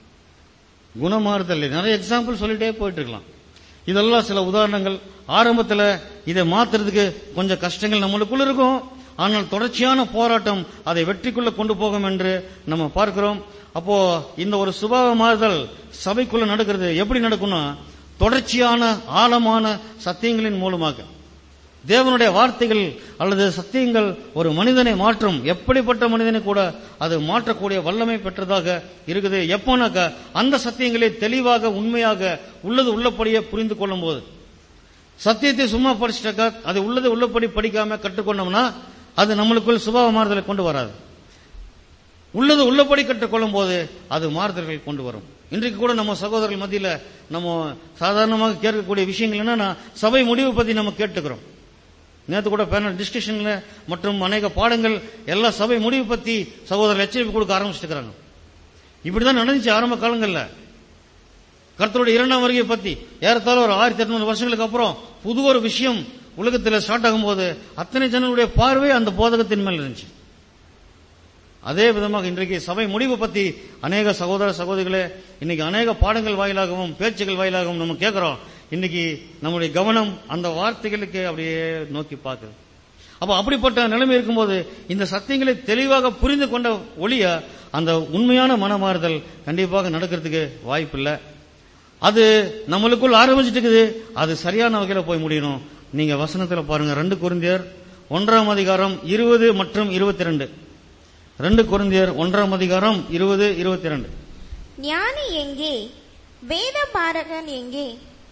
குணமாறுதல் நிறைய எக்ஸாம்பிள் சொல்லிட்டே போயிட்டு இருக்கலாம் இதெல்லாம் சில உதாரணங்கள் ஆரம்பத்துல இதை மாத்துறதுக்கு கொஞ்சம் கஷ்டங்கள் நம்மளுக்குள்ள இருக்கும் ஆனால் தொடர்ச்சியான போராட்டம் அதை வெற்றிக்குள்ள கொண்டு போகும் என்று நம்ம பார்க்கிறோம் அப்போ இந்த ஒரு சுபாவ மாறுதல் சபைக்குள்ள நடக்கிறது எப்படி நடக்கும்னா தொடர்ச்சியான ஆழமான சத்தியங்களின் மூலமாக தேவனுடைய வார்த்தைகள் அல்லது சத்தியங்கள் ஒரு மனிதனை மாற்றும் எப்படிப்பட்ட மனிதனை கூட அது மாற்றக்கூடிய வல்லமை பெற்றதாக இருக்குது எப்போனாக்க அந்த சத்தியங்களை தெளிவாக உண்மையாக உள்ளது உள்ளபடியே புரிந்து கொள்ளும் போது சத்தியத்தை சும்மா படிச்சிட்டாக்கா அது உள்ளது உள்ளபடி படிக்காம கற்றுக்கொண்டோம்னா அது நம்மளுக்குள் சுபாவ மாறுதலை கொண்டு வராது உள்ளது உள்ளபடி கற்றுக்கொள்ளும் போது அது மாறுதல்களை கொண்டு வரும் இன்றைக்கு கூட நம்ம சகோதரர்கள் மத்தியில நம்ம சாதாரணமாக கேட்கக்கூடிய விஷயங்கள் என்னன்னா சபை முடிவு பத்தி நம்ம கேட்டுக்கிறோம் நேத்து கூட பேனல் டிஸ்கஷன்ல மற்றும் அநேக பாடங்கள் எல்லா சபை முடிவு பத்தி சகோதரர் எச்சரிப்பு கொடுக்க ஆரம்பிச்சிருக்கிறாங்க இப்படிதான் நடந்துச்சு ஆரம்ப காலங்கள்ல கர்த்தருடைய இரண்டாம் வருகை பத்தி ஏறத்தாழ ஒரு ஆயிரத்தி எட்நூறு வருஷங்களுக்கு அப்புறம் புது ஒரு விஷயம் உலகத்தில் ஸ்டார்ட் ஆகும்போது அத்தனை ஜனங்களுடைய பார்வை அந்த போதகத்தின் மேல் இருந்துச்சு அதே விதமாக இன்றைக்கு சபை முடிவு பத்தி அநேக சகோதர சகோதரிகளே இன்னைக்கு அநேக பாடங்கள் வாயிலாகவும் பேச்சுகள் வாயிலாகவும் நம்ம கேட்கிறோம் இன்னைக்கு நம்முடைய கவனம் அந்த வார்த்தைகளுக்கு அப்படியே நோக்கி பார்க்குது அப்ப அப்படிப்பட்ட நிலைமை இருக்கும்போது இந்த சத்தியங்களை தெளிவாக புரிந்து கொண்ட ஒளிய அந்த உண்மையான மனமாறுதல் கண்டிப்பாக நடக்கிறதுக்கு வாய்ப்பில்லை அது நம்மளுக்குள் ஆரம்பிச்சிட்டு இருக்குது அது சரியான வகையில போய் முடியணும் நீங்க வசனத்துல பாருங்க ரெண்டு குருந்தியர் ஒன்றாம் அதிகாரம் இருபது மற்றும் இருபத்தி ரெண்டு ரெண்டு குருந்தியர் ஒன்றாம் அதிகாரம் இருபது இருபத்தி ரெண்டு ஞானி எங்கே வேத பாரகன் எங்கே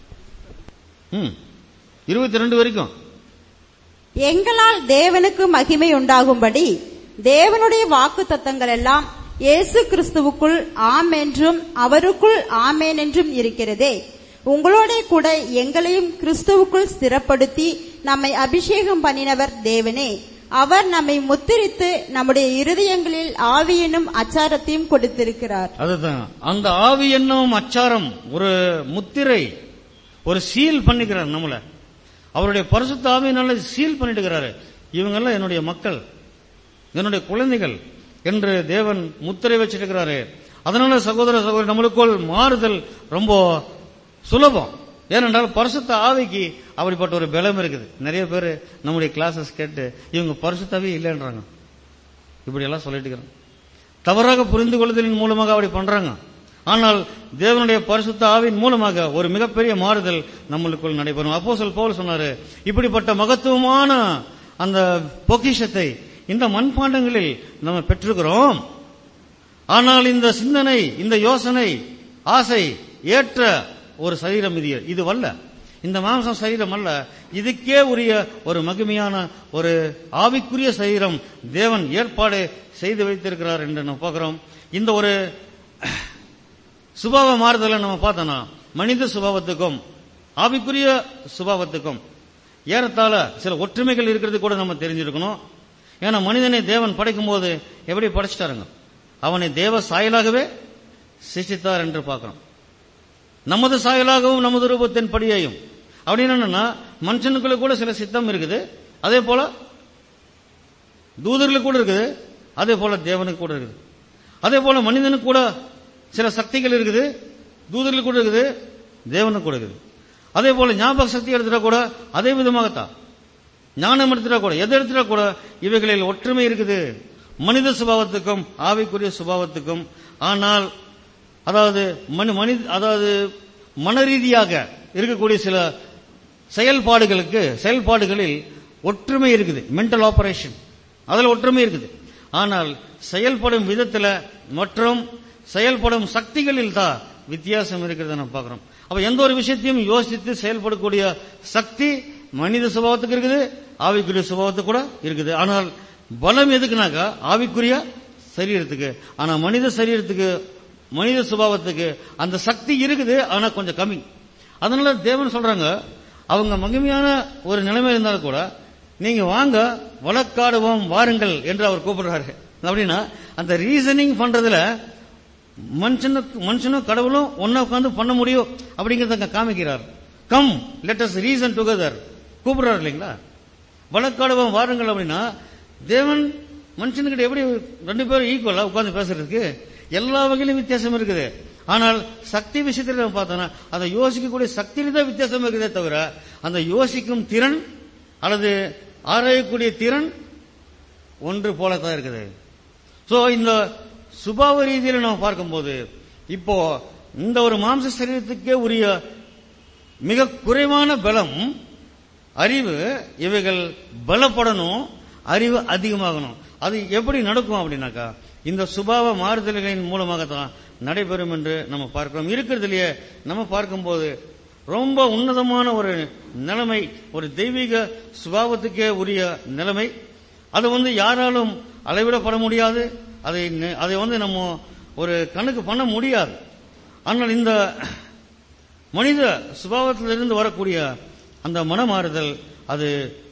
ம் இருபத்தி ரெண்டு வரைக்கும் எங்களால் தேவனுக்கு மகிமை உண்டாகும்படி தேவனுடைய வாக்கு தத்தங்கள் எல்லாம் இயேசு கிறிஸ்துவுக்குள் ஆம் என்றும் அவருக்குள் ஆமேன் என்றும் இருக்கிறதே உங்களோட கூட எங்களையும் கிறிஸ்துவுக்குள் ஸ்திரப்படுத்தி நம்மை அபிஷேகம் பண்ணினவர் தேவனே அவர் நம்மை முத்திரித்து நம்முடைய இருதயங்களில் ஆவி என்னும் அச்சாரத்தையும் கொடுத்திருக்கிறார் அதுதான் அந்த ஆவி என்னும் அச்சாரம் ஒரு முத்திரை ஒரு சீல் பண்ணிக்கிறார் நம்மள அவருடைய பரிசுத்த ஆவியினால சீல் பண்ணிட்டுக்கிறாரு இவங்கெல்லாம் என்னுடைய மக்கள் என்னுடைய குழந்தைகள் என்று தேவன் முத்திரை வச்சிருக்கிறாரு அதனால சகோதர சகோதரி நம்மளுக்குள் மாறுதல் ரொம்ப சுலபம் ஏனென்றால் பரிசுத்த ஆவிக்கு அப்படிப்பட்ட ஒரு பலம் இருக்குது நிறைய பேர் நம்முடைய கிளாஸஸ் கேட்டு இவங்க பரிசுத்தாவே இல்லைன்றாங்க இப்படி எல்லாம் சொல்லிட்டு இருக்கிறாங்க தவறாக புரிந்து கொள்ளுதலின் மூலமாக அப்படி பண்றாங்க ஆனால் தேவனுடைய பரிசுத்த ஆவின் மூலமாக ஒரு மிகப்பெரிய மாறுதல் நம்மளுக்குள் நடைபெறும் அப்போஸ்தலர் பவுல் சொன்னாரு இப்படிப்பட்ட மகத்துவமான அந்த பொக்கிஷத்தை இந்த மண்பாண்டங்களில் நம்ம பெற்றிருக்கிறோம் ஆனால் இந்த சிந்தனை இந்த யோசனை ஆசை ஏற்ற ஒரு சரீரம் இது இது வல்ல இந்த மாம்சம் சரீரம் அல்ல இதுக்கே உரிய ஒரு மகிமையான ஒரு ஆவிக்குரிய சரீரம் தேவன் ஏற்பாடு செய்து வைத்திருக்கிறார் என்று நம்ம பார்க்கிறோம் இந்த ஒரு சுபாவ மாறுதலை நம்ம பார்த்தோம்னா மனித சுபாவத்துக்கும் ஆவிக்குரிய சுபாவத்துக்கும் ஏறத்தாழ சில ஒற்றுமைகள் இருக்கிறது கூட நம்ம தெரிஞ்சிருக்கணும் ஏன்னா மனிதனை தேவன் படைக்கும் போது எப்படி படைச்சிட்டாருங்க அவனை தேவ சாயலாகவே சிருஷ்டித்தார் என்று பார்க்கிறோம் நமது சாயலாகவும் நமது ரூபத்தின் படியையும் அப்படின்னு என்னன்னா மனுஷனுக்குள்ள கூட சில சித்தம் இருக்குது அதே போல தூதர்களுக்கு கூட இருக்குது அதே போல தேவனுக்கு கூட இருக்குது அதே போல மனிதனுக்கு கூட சில சக்திகள் இருக்குது தூதர்களுக்கு கூட இருக்குது தேவனுக்கு கூட இருக்குது அதே போல ஞாபக சக்தி எடுத்துட்டா கூட அதே விதமாகத்தான் ஞானம் எடுத்துட்டா கூட எதை எடுத்துட்டா கூட இவைகளில் ஒற்றுமை இருக்குது மனித சுபாவத்துக்கும் ஆவிக்குரிய சுபாவத்துக்கும் ஆனால் அதாவது மனி மனித அதாவது மனரீதியாக இருக்கக்கூடிய சில செயல்பாடுகளுக்கு செயல்பாடுகளில் ஒற்றுமை இருக்குது மென்டல் ஆபரேஷன் அதில் ஒற்றுமை இருக்குது ஆனால் செயல்படும் விதத்தில் மற்றும் செயல்படும் சக்திகளில் தான் வித்தியாசம் இருக்கிறத நம்ம பார்க்கிறோம் அப்ப எந்த ஒரு விஷயத்தையும் யோசித்து செயல்படக்கூடிய சக்தி மனித சுபாவத்துக்கு இருக்குது ஆவிக்குரிய சுபாவத்துக்கு கூட இருக்குது ஆனால் பலம் எதுக்குனாக்கா ஆவிக்குரிய சரீரத்துக்கு ஆனா மனித சரீரத்துக்கு மனித சுபாவத்துக்கு அந்த சக்தி இருக்குது ஆனா கொஞ்சம் கம்மி அதனால தேவன் சொல்றாங்க அவங்க மகிமையான ஒரு நிலைமை இருந்தாலும் கூட நீங்க வாங்க வழக்காடுவோம் வாருங்கள் என்று அவர் கூப்பிடுறாரு அப்படின்னா அந்த ரீசனிங் பண்றதுல மனுஷனுக்கு மனுஷனும் கடவுளும் ஒன்னா உட்காந்து பண்ண முடியும் அப்படிங்கறத அங்க காமிக்கிறார் come let us reason together கூப்பிடுறாரு இல்லைங்களா வழக்காடுவோம் வாருங்கள் அப்படின்னா தேவன் மனுஷனுக்கிட்ட எப்படி ரெண்டு பேரும் ஈக்குவலா உட்கார்ந்து பேசுறதுக்கு எல்லா வகையிலும் வித்தியாசம் இருக்குது ஆனால் சக்தி விஷயத்தில் நம்ம பார்த்தோம்னா அதை யோசிக்கக்கூடிய சக்தியில தான் வித்தியாசம் இருக்குதே தவிர அந்த யோசிக்கும் திறன் அல்லது ஆராயக்கூடிய திறன் ஒன்று போலத்தான் இருக்குது சோ இந்த சுபாவ ரீதியில் நம்ம பார்க்கும்போது இப்போ இந்த ஒரு மாம்ச சரீரத்துக்கே உரிய மிக குறைவான பலம் அறிவு இவைகள் பலப்படணும் அறிவு அதிகமாகணும் அது எப்படி நடக்கும் அப்படின்னாக்கா இந்த சுபாவ மாறுதல்களின் மூலமாகத்தான் நடைபெறும் என்று நம்ம பார்க்கிறோம் இருக்கிறதுலயே நம்ம பார்க்கும்போது ரொம்ப உன்னதமான ஒரு நிலைமை ஒரு தெய்வீக சுபாவத்துக்கே உரிய நிலைமை அது வந்து யாராலும் அளவிடப்பட முடியாது அதை நெ- அதை வந்து நம்ம ஒரு கணக்கு பண்ண முடியாது ஆனால் இந்த மனித சுபாவத்திலிருந்து வரக்கூடிய அந்த மனமாறுதல் அது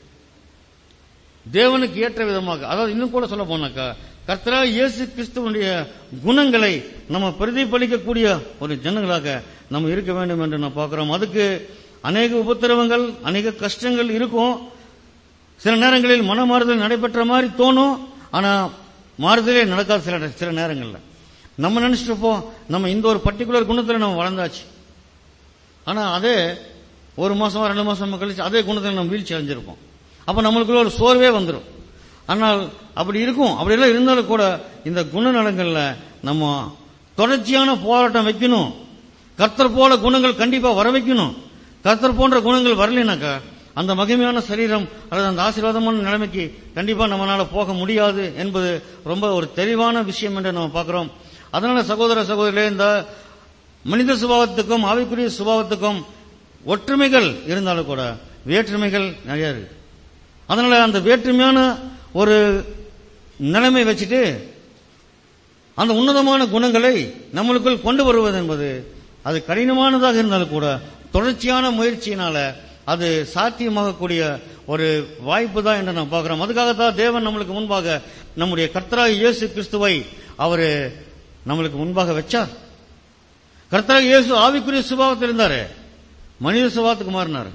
தேவனுக்கு ஏற்ற விதமாக அதாவது இன்னும் கூட சொல்ல போனாக்கா கர்த்தராக இயேசு கிறிஸ்துவனுடைய குணங்களை நம்ம பிரதிபலிக்கக்கூடிய ஒரு ஜனங்களாக நம்ம இருக்க வேண்டும் என்று நான் பார்க்கிறோம் அதுக்கு அநேக உபத்திரவங்கள் அநேக கஷ்டங்கள் இருக்கும் சில நேரங்களில் மனமாறுதல் நடைபெற்ற மாதிரி தோணும் ஆனா மாறுதலே நடக்காது சில சில நேரங்கள்ல நம்ம நினைச்சிட்டு இருப்போம் நம்ம இந்த ஒரு பர்டிகுலர் குணத்துல நம்ம வளர்ந்தாச்சு ஆனா அதே ஒரு மாசம் ரெண்டு மாசம் கழிச்சு அதே குணத்தில் நம்ம வீழ்ச்சி அடைஞ்சிருப்போம் அப்ப நம்மளுக்குள்ள ஒரு சோர்வே வந்துடும் ஆனால் அப்படி இருக்கும் அப்படியெல்லாம் இருந்தாலும் கூட இந்த குணநலங்கள்ல நம்ம தொடர்ச்சியான போராட்டம் வைக்கணும் கர்த்தர் போல குணங்கள் கண்டிப்பா வர வைக்கணும் கர்த்தர் போன்ற குணங்கள் வரலைனாக்கா அந்த மகிமையான சரீரம் அல்லது அந்த ஆசீர்வாதமான நிலைமைக்கு கண்டிப்பா நம்மளால போக முடியாது என்பது ரொம்ப ஒரு தெளிவான விஷயம் என்று நம்ம பார்க்கிறோம் அதனால சகோதர சகோதரிகளே இந்த மனித சுபாவத்துக்கும் ஆவிக்குரிய சுபாவத்துக்கும் ஒற்றுமைகள் இருந்தாலும் கூட வேற்றுமைகள் நிறைய இருக்கு அதனால அந்த வேற்றுமையான ஒரு நிலைமை வச்சுட்டு அந்த உன்னதமான குணங்களை நம்மளுக்குள் கொண்டு வருவது என்பது அது கடினமானதாக இருந்தாலும் கூட தொடர்ச்சியான முயற்சியினால அது சாத்தியமாகக்கூடிய ஒரு வாய்ப்பு தான் என்று நாம் பார்க்கிறோம் அதுக்காகத்தான் தேவன் நம்மளுக்கு முன்பாக நம்முடைய கர்த்தராக இயேசு கிறிஸ்துவை அவரு நம்மளுக்கு முன்பாக வச்சார் கர்த்தராக இயேசு ஆவிக்குரிய சுபாவத்தில் இருந்தாரு மனித சுபாவத்துக்கு மாறினார்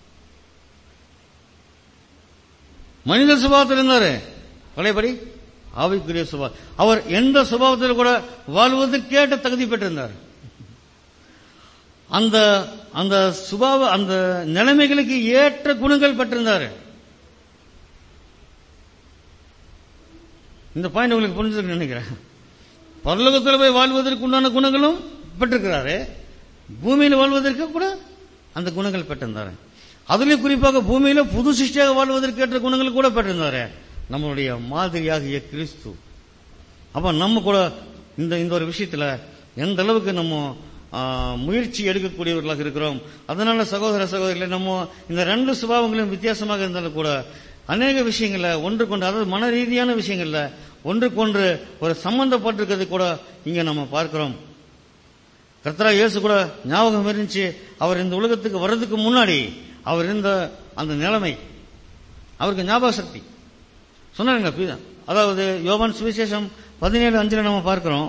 மனித சுபாவத்தில் இருந்தாரு பழையபடி ஆவிக்குரிய சுபாவம் அவர் எந்த சுபாவத்தில் கூட வாழ்வதற்கேற்ற தகுதி பெற்றிருந்தார் அந்த அந்த சுபாவ அந்த நிலைமைகளுக்கு ஏற்ற குணங்கள் பெற்றிருந்தாரு இந்த பாயிண்ட் உங்களுக்கு புரிஞ்சுன்னு நினைக்கிறேன் பரலோகத்தில் போய் வாழ்வதற்கு உண்டான குணங்களும் பெற்றிருக்கிறாரு பூமியில் வாழ்வதற்கு கூட அந்த குணங்கள் பெற்றிருந்தாரு அதுலயும் குறிப்பாக பூமியில புது சிருஷ்டியாக வாழ்வதற்கு ஏற்ற குணங்கள் கூட பெற்றிருந்தாரு நம்மளுடைய மாதிரியாகிய கிறிஸ்து அப்ப நம்ம கூட இந்த இந்த ஒரு விஷயத்துல எந்த அளவுக்கு நம்ம ஆ, முயற்சி எடுக்கக்கூடியவர்களாக இருக்கிறோம் அதனால சகோதர சகோதரிகளை நம்ம இந்த ரெண்டு சுபாவங்களும் வித்தியாசமாக இருந்தாலும் கூட அநேக விஷயங்கள்ல ஒன்றுக்கொன்று அதாவது மன ரீதியான விஷயங்கள்ல ஒன்றுக்கொன்று ஒரு சம்பந்தப்பட்டிருக்கிறது கூட இங்க நம்ம பார்க்கிறோம் கர்த்தரா இயேசு கூட ஞாபகம் இருந்துச்சு அவர் இந்த உலகத்துக்கு வர்றதுக்கு முன்னாடி அவர் இருந்த அந்த நிலைமை அவருக்கு ஞாபக சக்தி சொன்னாருங்க பி- அதாவது யோவான் சுவிசேஷம் பதினேழு அஞ்சுல நம்ம பார்க்கிறோம்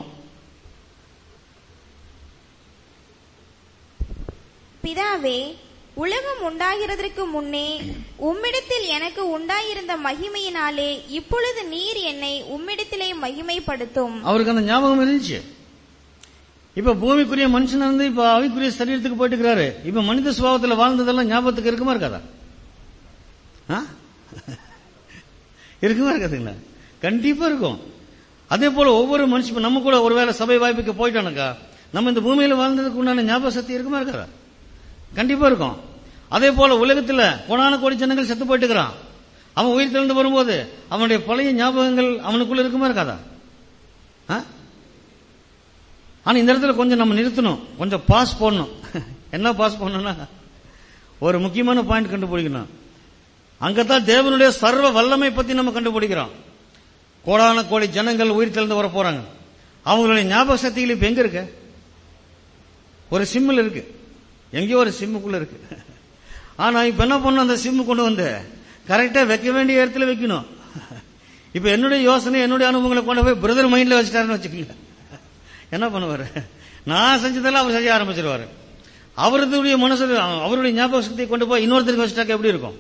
பிதாவே உலகம் உண்டாகிறதற்கு முன்னே உம்மிடத்தில் எனக்கு உண்டாயிருந்த மகிமையினாலே இப்பொழுது நீர் என்னை உம்மிடத்திலே மகிமைப்படுத்தும் அவருக்கு அந்த ஞாபகம் இருந்துச்சு இப்ப பூமிக்குரிய மனுஷன் வந்து இப்ப அவைக்குரிய சரீரத்துக்கு போயிட்டு இருக்கிறாரு இப்ப மனித சுபாவத்துல வாழ்ந்ததெல்லாம் ஞாபகத்துக்கு இருக்குமா இருக்காதா ஆ? இருக்குமா இருக்காதுங்களா கண்டிப்பா இருக்கும் அதே போல ஒவ்வொரு மனுஷன் இப்ப நம்ம கூட ஒருவேளை சபை வாய்ப்புக்கு போயிட்டானுக்கா நம்ம இந்த பூமியில வாழ்ந்ததுக்கு உண்டான ஞாபக சக்தி இருக்குமா இருக்காதா கண்டிப்பா இருக்கும் அதே போல உலகத்துல கோடான கோடி ஜனங்கள் செத்து போயிட்டு இருக்கிறான் அவன் உயிர் தெழுந்து வரும்போது அவனுடைய பழைய ஞாபகங்கள் அவனுக்குள்ள இருக்குமா இருக்காதா ஆ? ஆனா இந்த இடத்துல கொஞ்சம் நம்ம நிறுத்தணும் கொஞ்சம் பாஸ் போடணும் என்ன பாஸ் பண்ணணும்னா ஒரு முக்கியமான பாயிண்ட் கண்டுபிடிக்கணும் அங்கதான் தேவனுடைய சர்வ வல்லமை பத்தி நம்ம கண்டுபிடிக்கிறோம் கோடான கோடி ஜனங்கள் உயிர் தெழுந்து வர போறாங்க அவங்களுடைய ஞாபக சக்திகள் இப்ப எங்க இருக்கு ஒரு சிம்மில் இருக்கு எங்கேயோ ஒரு சிம்முக்குள்ள இருக்கு ஆனா இப்ப என்ன பண்ணணும் அந்த சிம்மு கொண்டு வந்து கரெக்டா வைக்க வேண்டிய இடத்துல வைக்கணும் இப்ப என்னுடைய யோசனை என்னுடைய அனுபவங்களை கொண்டு போய் பிரதர் மைண்ட்ல வச்சுட்டாருன்னு வச்சுக்கோங்க என்ன பண்ணுவாரு நான் செஞ்சதெல்லாம் அவர் செய்ய ஆரம்பிச்சிருவாரு அவருடைய மனசு அவருடைய ஞாபக சக்தியை கொண்டு போய் இன்னொருத்தருக்கு வச்சுட்டாக்க எப்படி இருக்கும்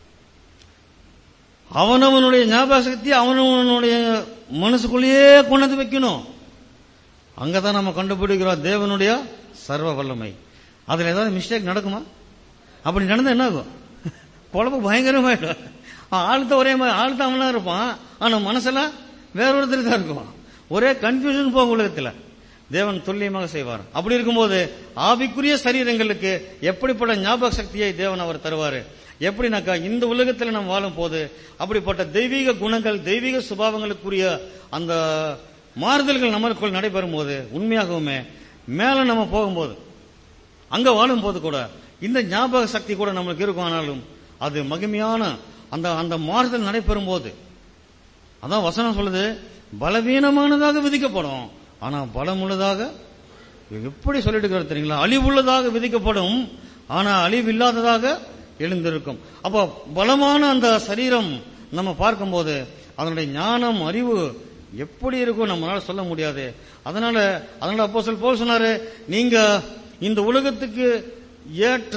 அவனவனுடைய ஞாபக சக்தி அவனவனுடைய மனசுக்குள்ளேயே கொண்டு வந்து வைக்கணும் அங்கதான் நம்ம கண்டுபிடிக்கிறோம் தேவனுடைய சர்வ வல்லமை அதுல ஏதாவது மிஸ்டேக் நடக்குமா அப்படி நடந்தா என்ன ஆகும் குழப்ப பயங்கரமாயிடும் ஆழ்த்த ஒரே மாதிரி ஆழ்த்த அவனா இருப்பான் ஆனா மனசெல்லாம் வேற ஒருத்தர் தான் இருக்கும் ஒரே கன்ஃபியூஷன் போகும் உலகத்துல தேவன் துல்லியமாக செய்வார் அப்படி இருக்கும்போது ஆவிக்குரிய சரீரங்களுக்கு எப்படிப்பட்ட ஞாபக சக்தியை தேவன் அவர் தருவாரு எப்படினாக்கா இந்த உலகத்தில் நாம் வாழும் போது அப்படிப்பட்ட தெய்வீக குணங்கள் தெய்வீக சுபாவங்களுக்குரிய அந்த மாறுதல்கள் நம்மளுக்குள் நடைபெறும் போது உண்மையாகவுமே மேல நம்ம போகும்போது அங்க வாழும் போது கூட இந்த ஞாபக சக்தி கூட நம்மளுக்கு இருக்கும் ஆனாலும் அது மகிமையான அந்த அந்த மாறுதல் நடைபெறும் போது அதான் வசனம் சொல்லுது பலவீனமானதாக விதிக்கப்படும் ஆனா பலமுள்ளதாக எப்படி சொல்லிட்டு இருக்கிறார் தெரியுங்களா அழிவுள்ளதாக விதிக்கப்படும் ஆனா அழிவில்லாததாக எழுந்திருக்கும் அப்போ பலமான அந்த சரீரம் நம்ம பார்க்கும்போது அதனுடைய ஞானம் அறிவு எப்படி இருக்கும் நம்மளால சொல்ல முடியாது அதனால அதனால அப்போ சொல் போல் சொன்னாரு நீங்க இந்த உலகத்துக்கு ஏற்ற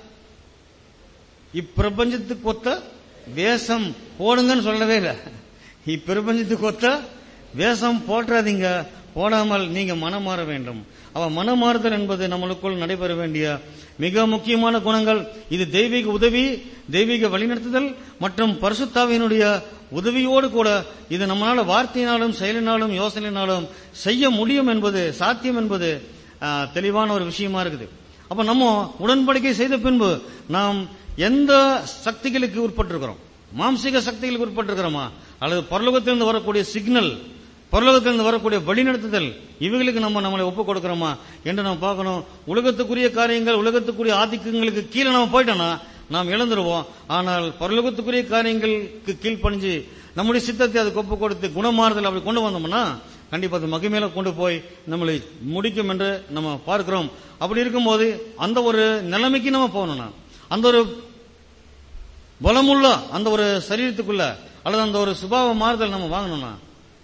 இப்பிரபஞ்சத்துக்கு ஒத்த வேஷம் போடுங்கன்னு சொல்லவே இல்லை இப்பிரபஞ்சத்துக்கு ஒத்த வேஷம் போற்றாதீங்க போடாமல் நீங்க மனம் மாற வேண்டும் அவ மனமாறுதல் என்பது நம்மளுக்குள் நடைபெற வேண்டிய மிக முக்கியமான குணங்கள் இது தெய்வீக உதவி தெய்வீக வழிநடத்துதல் மற்றும் பரிசுத்தாவினுடைய உதவியோடு கூட இது நம்மளால வார்த்தையினாலும் செயலினாலும் யோசனையினாலும் செய்ய முடியும் என்பது சாத்தியம் என்பது ஆ, தெளிவான ஒரு விஷயமா இருக்குது அப்ப நம்ம உடன்படிக்கை செய்த பின்பு நாம் எந்த சக்திகளுக்கு உட்பட்டிருக்கிறோம் மாம்சீக சக்திகளுக்கு உட்பட்டிருக்கிறோமா அல்லது பரலோகத்திலிருந்து வரக்கூடிய சிக்னல் பரலோகத்திலிருந்து வரக்கூடிய வழிநடத்துதல் இவைகளுக்கு நம்ம நம்மளை ஒப்புக் கொடுக்கிறோமா என்று நம்ம பார்க்கணும் உலகத்துக்குரிய காரியங்கள் உலகத்துக்குரிய ஆதிக்கங்களுக்கு கீழே நம்ம போயிட்டோம்னா நாம் இழந்துருவோம் ஆனால் பரலோகத்துக்குரிய காரியங்களுக்கு கீழ்ப்பணிஞ்சு நம்முடைய சித்தத்தை அதுக்கு ஒப்புக் கொடுத்து குணமாறுதல் அப்படி கொண்டு வந்தோம்னா கண்டிப்பா அது மகிமேல கொண்டு போய் நம்மளை முடிக்கும் என்று நம்ம பார்க்கிறோம் அப்படி இருக்கும்போது அந்த ஒரு நிலைமைக்கு நம்ம போகணும்னா அந்த ஒரு பலமுள்ள அந்த ஒரு சரீரத்துக்குள்ள அல்லது அந்த ஒரு சுபாவ மாறுதல் நம்ம வாங்கணும்னா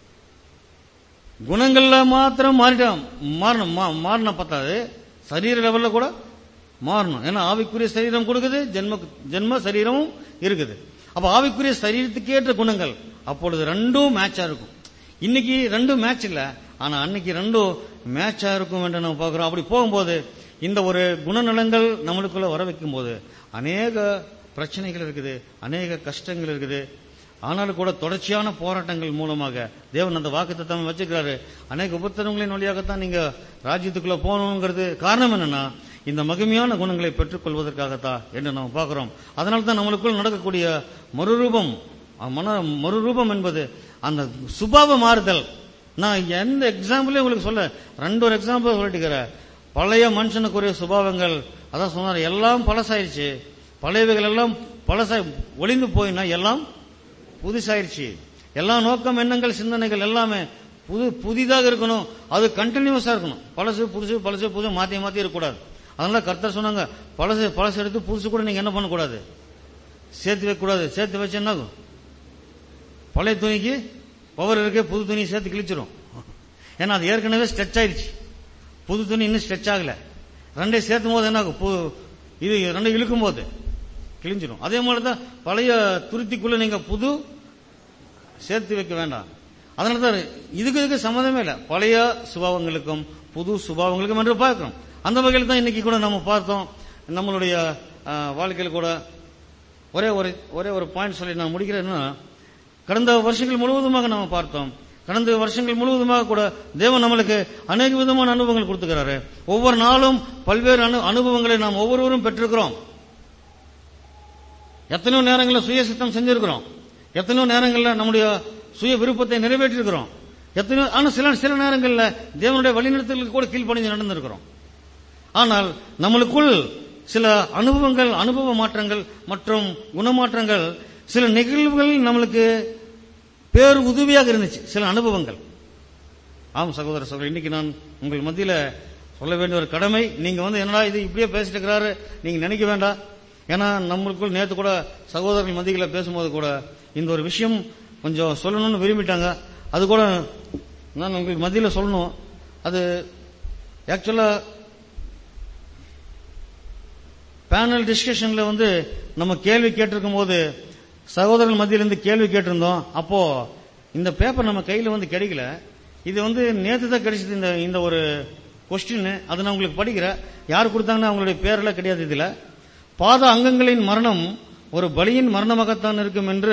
குணங்கள்ல மாத்திரம் மாறிட்டோம் மாறணும் மா- மாறின பத்தாது சரீர லெவல்ல கூட மாறணும் ஏன்னா ஆவிக்குரிய சரீரம் கொடுக்குது ஜென்ம ஜென்ம சரீரமும் இருக்குது அப்ப ஆவிக்குரிய சரீரத்துக்கு ஏற்ற குணங்கள் அப்பொழுது ரெண்டும் மேட்சா இருக்கும் இன்னைக்கு ரெண்டும் மேட்ச் இல்ல ஆனா அன்னைக்கு ரெண்டும் மேட்சா இருக்கும் என்று நம்ம பார்க்கிறோம் அப்படி போகும்போது இந்த ஒரு குணநலங்கள் நம்மளுக்குள்ள வர வைக்கும் போது அநேக பிரச்சனைகள் இருக்குது அநேக கஷ்டங்கள் இருக்குது ஆனாலும் கூட தொடர்ச்சியான போராட்டங்கள் மூலமாக தேவன் அந்த வாக்குத்தத்தம் வச்சிருக்காரு அநேக உபத்திரங்களின் வழியாகத்தான் நீங்க ராஜ்யத்துக்குள்ள போகணுங்கிறது காரணம் என்னன்னா இந்த மகிமையான குணங்களை பெற்றுக்கொள்வதற்காகத்தான் என்று நம்ம பார்க்கிறோம் அதனால தான் நம்மளுக்குள் நடக்கக்கூடிய மறுரூபம் அஹ் மன மறுரூபம் என்பது அந்த சுபாவ மாறுதல் நான் எந்த எக்ஸாம்பிளே உங்களுக்கு சொல்ல ரெண்டு ஒரு எக்ஸாம்பிள் சொல்லிட்டுக்கிறேன் பழைய மனுஷனுக்குரிய சுபாவங்கள் அதான் சொன்னார் எல்லாம் பழசாயிருச்சு பழையவைகள் எல்லாம் பழசாய் ஒளிந்து போயினா எல்லாம் புதுசாயிருச்சு எல்லா நோக்கம் எண்ணங்கள் சிந்தனைகள் எல்லாமே புது புதிதாக இருக்கணும் அது கண்டினியூஸா இருக்கணும் பழசு புதுசு பழசு புதுசு மாத்தி மாத்தி இருக்கக்கூடாது அதனால கர்த்தர் சொன்னாங்க பழசு பழசு எடுத்து புதுசு கூட நீங்க என்ன பண்ணக்கூடாது சேர்த்து வைக்க கூடாது சேர்த்து வச்சு என்ன ஆகும் பழைய துணிக்கு பவர் இருக்கு புது துணி சேர்த்து கிழிச்சிரும் ஏன்னா அது ஏற்கனவே ஸ்ட்ரெச் ஆயிடுச்சு புது துணி இன்னும் ஸ்ட்ரெச் ஆகல ரெண்டையும் சேர்த்தும் போது என்ன ஆகும் பு- இது ரெண்டும் இழுக்கும் போது கிழிஞ்சிரும் அதே மாதிரி தான் பழைய துருத்திக்குள்ள நீங்க புது சேர்த்து வைக்க வேண்டாம் அதனால தான் இதுக்கு இதுக்கு சம்மந்தமே இல்லை பழைய சுபாவங்களுக்கும் புது சுபாவங்களுக்கும் என்று பார்க்கிறோம் அந்த வகையில் தான் இன்னைக்கு கூட நம்ம பார்த்தோம் நம்மளுடைய அஹ், வாழ்க்கையில் கூட ஒரே ஒரு ஒரே ஒரு பாயிண்ட் சொல்லி நான் முடிக்கிறேன்னா கடந்த வருஷங்கள் முழுவதுமாக நம்ம பார்த்தோம் கடந்த வருஷங்கள் முழுவதுமாக கூட தேவன் நம்மளுக்கு அநேக விதமான அனுபவங்கள் கொடுத்துக்கிறாரு ஒவ்வொரு நாளும் பல்வேறு அனு அனுபவங்களை நாம் ஒவ்வொருவரும் பெற்றிருக்கிறோம் எத்தனையோ நேரங்களில் சுய சித்தம் செஞ்சிருக்கிறோம் எத்தனையோ நேரங்களில் நம்முடைய சுய விருப்பத்தை நிறைவேற்றிருக்கிறோம் எத்தனையோ ஆனா சில சில நேரங்களில் தேவனுடைய வழிநடத்தலுக்கு கூட கீழ்ப்பணிஞ்சு நடந்திருக்கிறோம் ஆனால் நம்மளுக்குள் சில அனுபவங்கள் அனுபவ மாற்றங்கள் மற்றும் குணமாற்றங்கள் சில நிகழ்வுகள் நம்மளுக்கு பேர் உதவியாக இருந்துச்சு சில அனுபவங்கள் ஆம் சகோதர சகோதரி இன்னைக்கு நான் உங்கள் மத்தியில சொல்ல வேண்டிய ஒரு கடமை நீங்க வந்து என்னடா இது இப்படியே பேசிட்டு இருக்கிறாரு நீங்க நினைக்க வேண்டாம் ஏன்னா நம்மளுக்குள் நேத்து கூட சகோதரர்கள் மத்தியில பேசும்போது கூட இந்த ஒரு விஷயம் கொஞ்சம் சொல்லணும்னு விரும்பிட்டாங்க அது கூட நான் உங்களுக்கு மத்தியில சொல்லணும் அது ஆக்சுவலா பேனல் டிஸ்கஷன்ல வந்து நம்ம கேள்வி கேட்டிருக்கும் போது சகோதரர்கள் மத்தியிலிருந்து கேள்வி கேட்டிருந்தோம் அப்போ இந்த பேப்பர் நம்ம கையில வந்து கிடைக்கல இது வந்து நேத்து தான் கிடைச்சது இந்த இந்த ஒரு கொஸ்டின் அது நான் உங்களுக்கு படிக்கிறேன் யார் கொடுத்தாங்கன்னா அவங்களுடைய பேரெல்லாம் கிடையாது இதுல பாத அங்கங்களின் மரணம் ஒரு பலியின் மரணமாகத்தான் இருக்கும் என்று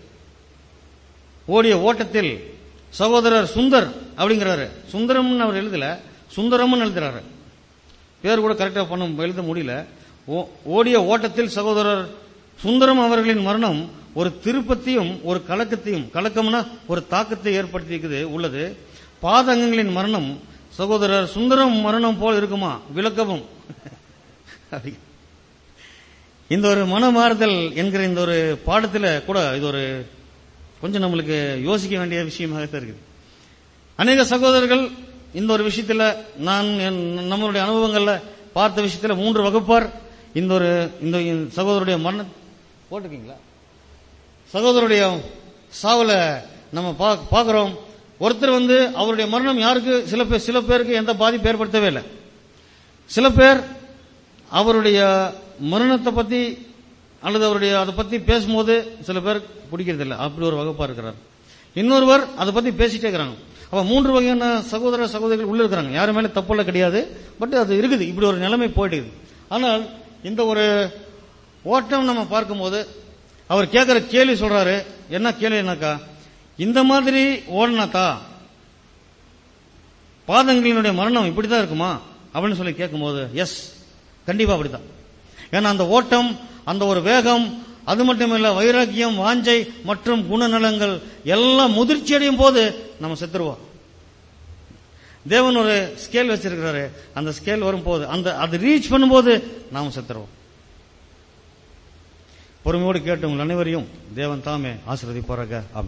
ஓடிய ஓட்டத்தில் சகோதரர் சுந்தர் அப்படிங்கிறாரு சுந்தரம்னு அவர் எழுதல சுந்தரம்னு எழுதுறாரு பேர் கூட கரெக்டா பண்ண எழுத முடியல ஓ- ஓடிய ஓட்டத்தில் சகோதரர் சுந்தரம் அவர்களின் மரணம் ஒரு திருப்பத்தையும் ஒரு கலக்கத்தையும் கலக்கம்னா ஒரு தாக்கத்தை ஏற்படுத்தியிருக்குது உள்ளது பாதங்கங்களின் மரணம் சகோதரர் சுந்தரம் மரணம் போல் இருக்குமா விளக்கவும் அப்படி. இந்த ஒரு மனமாறுதல் என்கிற இந்த ஒரு பாடத்துல கூட இது ஒரு கொஞ்சம் நம்மளுக்கு யோசிக்க வேண்டிய விஷயமாக தான் இருக்குது அநேக சகோதரர்கள் இந்த ஒரு விஷயத்துல நான் என் நம்மளுடைய அனுபவங்கள்ல பார்த்த விஷயத்துல மூன்று வகுப்பார் இந்த ஒரு இந்த சகோதரருடைய மரண போட்டிருக்கீங்களா சகோதரருடைய சாவுல நம்ம பா- பார்க்கிறோம் ஒருத்தர் வந்து அவருடைய மரணம் யாருக்கு சில பேர் சில பேருக்கு எந்த பாதிப்பு ஏற்படுத்தவே இல்லை சில பேர் அவருடைய மரணத்தை பத்தி அல்லது அவருடைய அதை பத்தி பேசும்போது சில பேர் பிடிக்கிறது இல்லை அப்படி ஒரு வகுப்பா இருக்கிறார் இன்னொருவர் அதை பத்தி பேசிட்டே இருக்கிறாங்க அப்ப மூன்று வகையான சகோதர சகோதரிகள் உள்ள இருக்கிறாங்க யாரு மேல தப்புள்ள கிடையாது பட் அது இருக்குது இப்படி ஒரு நிலைமை போயிட்டு இருக்குது ஆனால் இந்த ஒரு ஓட்டம் நம்ம பார்க்கும்போது அவர் கேட்கிற கேள்வி சொல்றாரு என்ன கேள்வினாக்கா இந்த மாதிரி ஓடினாக்கா பாதங்களினுடைய மரணம் இப்படிதான் இருக்குமா அப்படின்னு சொல்லி கேட்கும்போது எஸ் கண்டிப்பா அப்படித்தான் ஏன்னா அந்த ஓட்டம் அந்த ஒரு வேகம் அது மட்டுமில்ல வைராக்கியம் வாஞ்சை மற்றும் குணநலங்கள் எல்லாம் முதிர்ச்சி அடையும் போது நம்ம செத்துருவோம் தேவன் ஒரு ஸ்கேல் வச்சிருக்கிறாரு அந்த ஸ்கேல் வரும்போது அந்த அது ரீச் பண்ணும்போது நாம செத்துருவோம் பொறுமையோடு கேட்டு உங்கள் அனைவரையும் தேவன் தாமே ஆசீர்வதிப்பாராக ஆமென்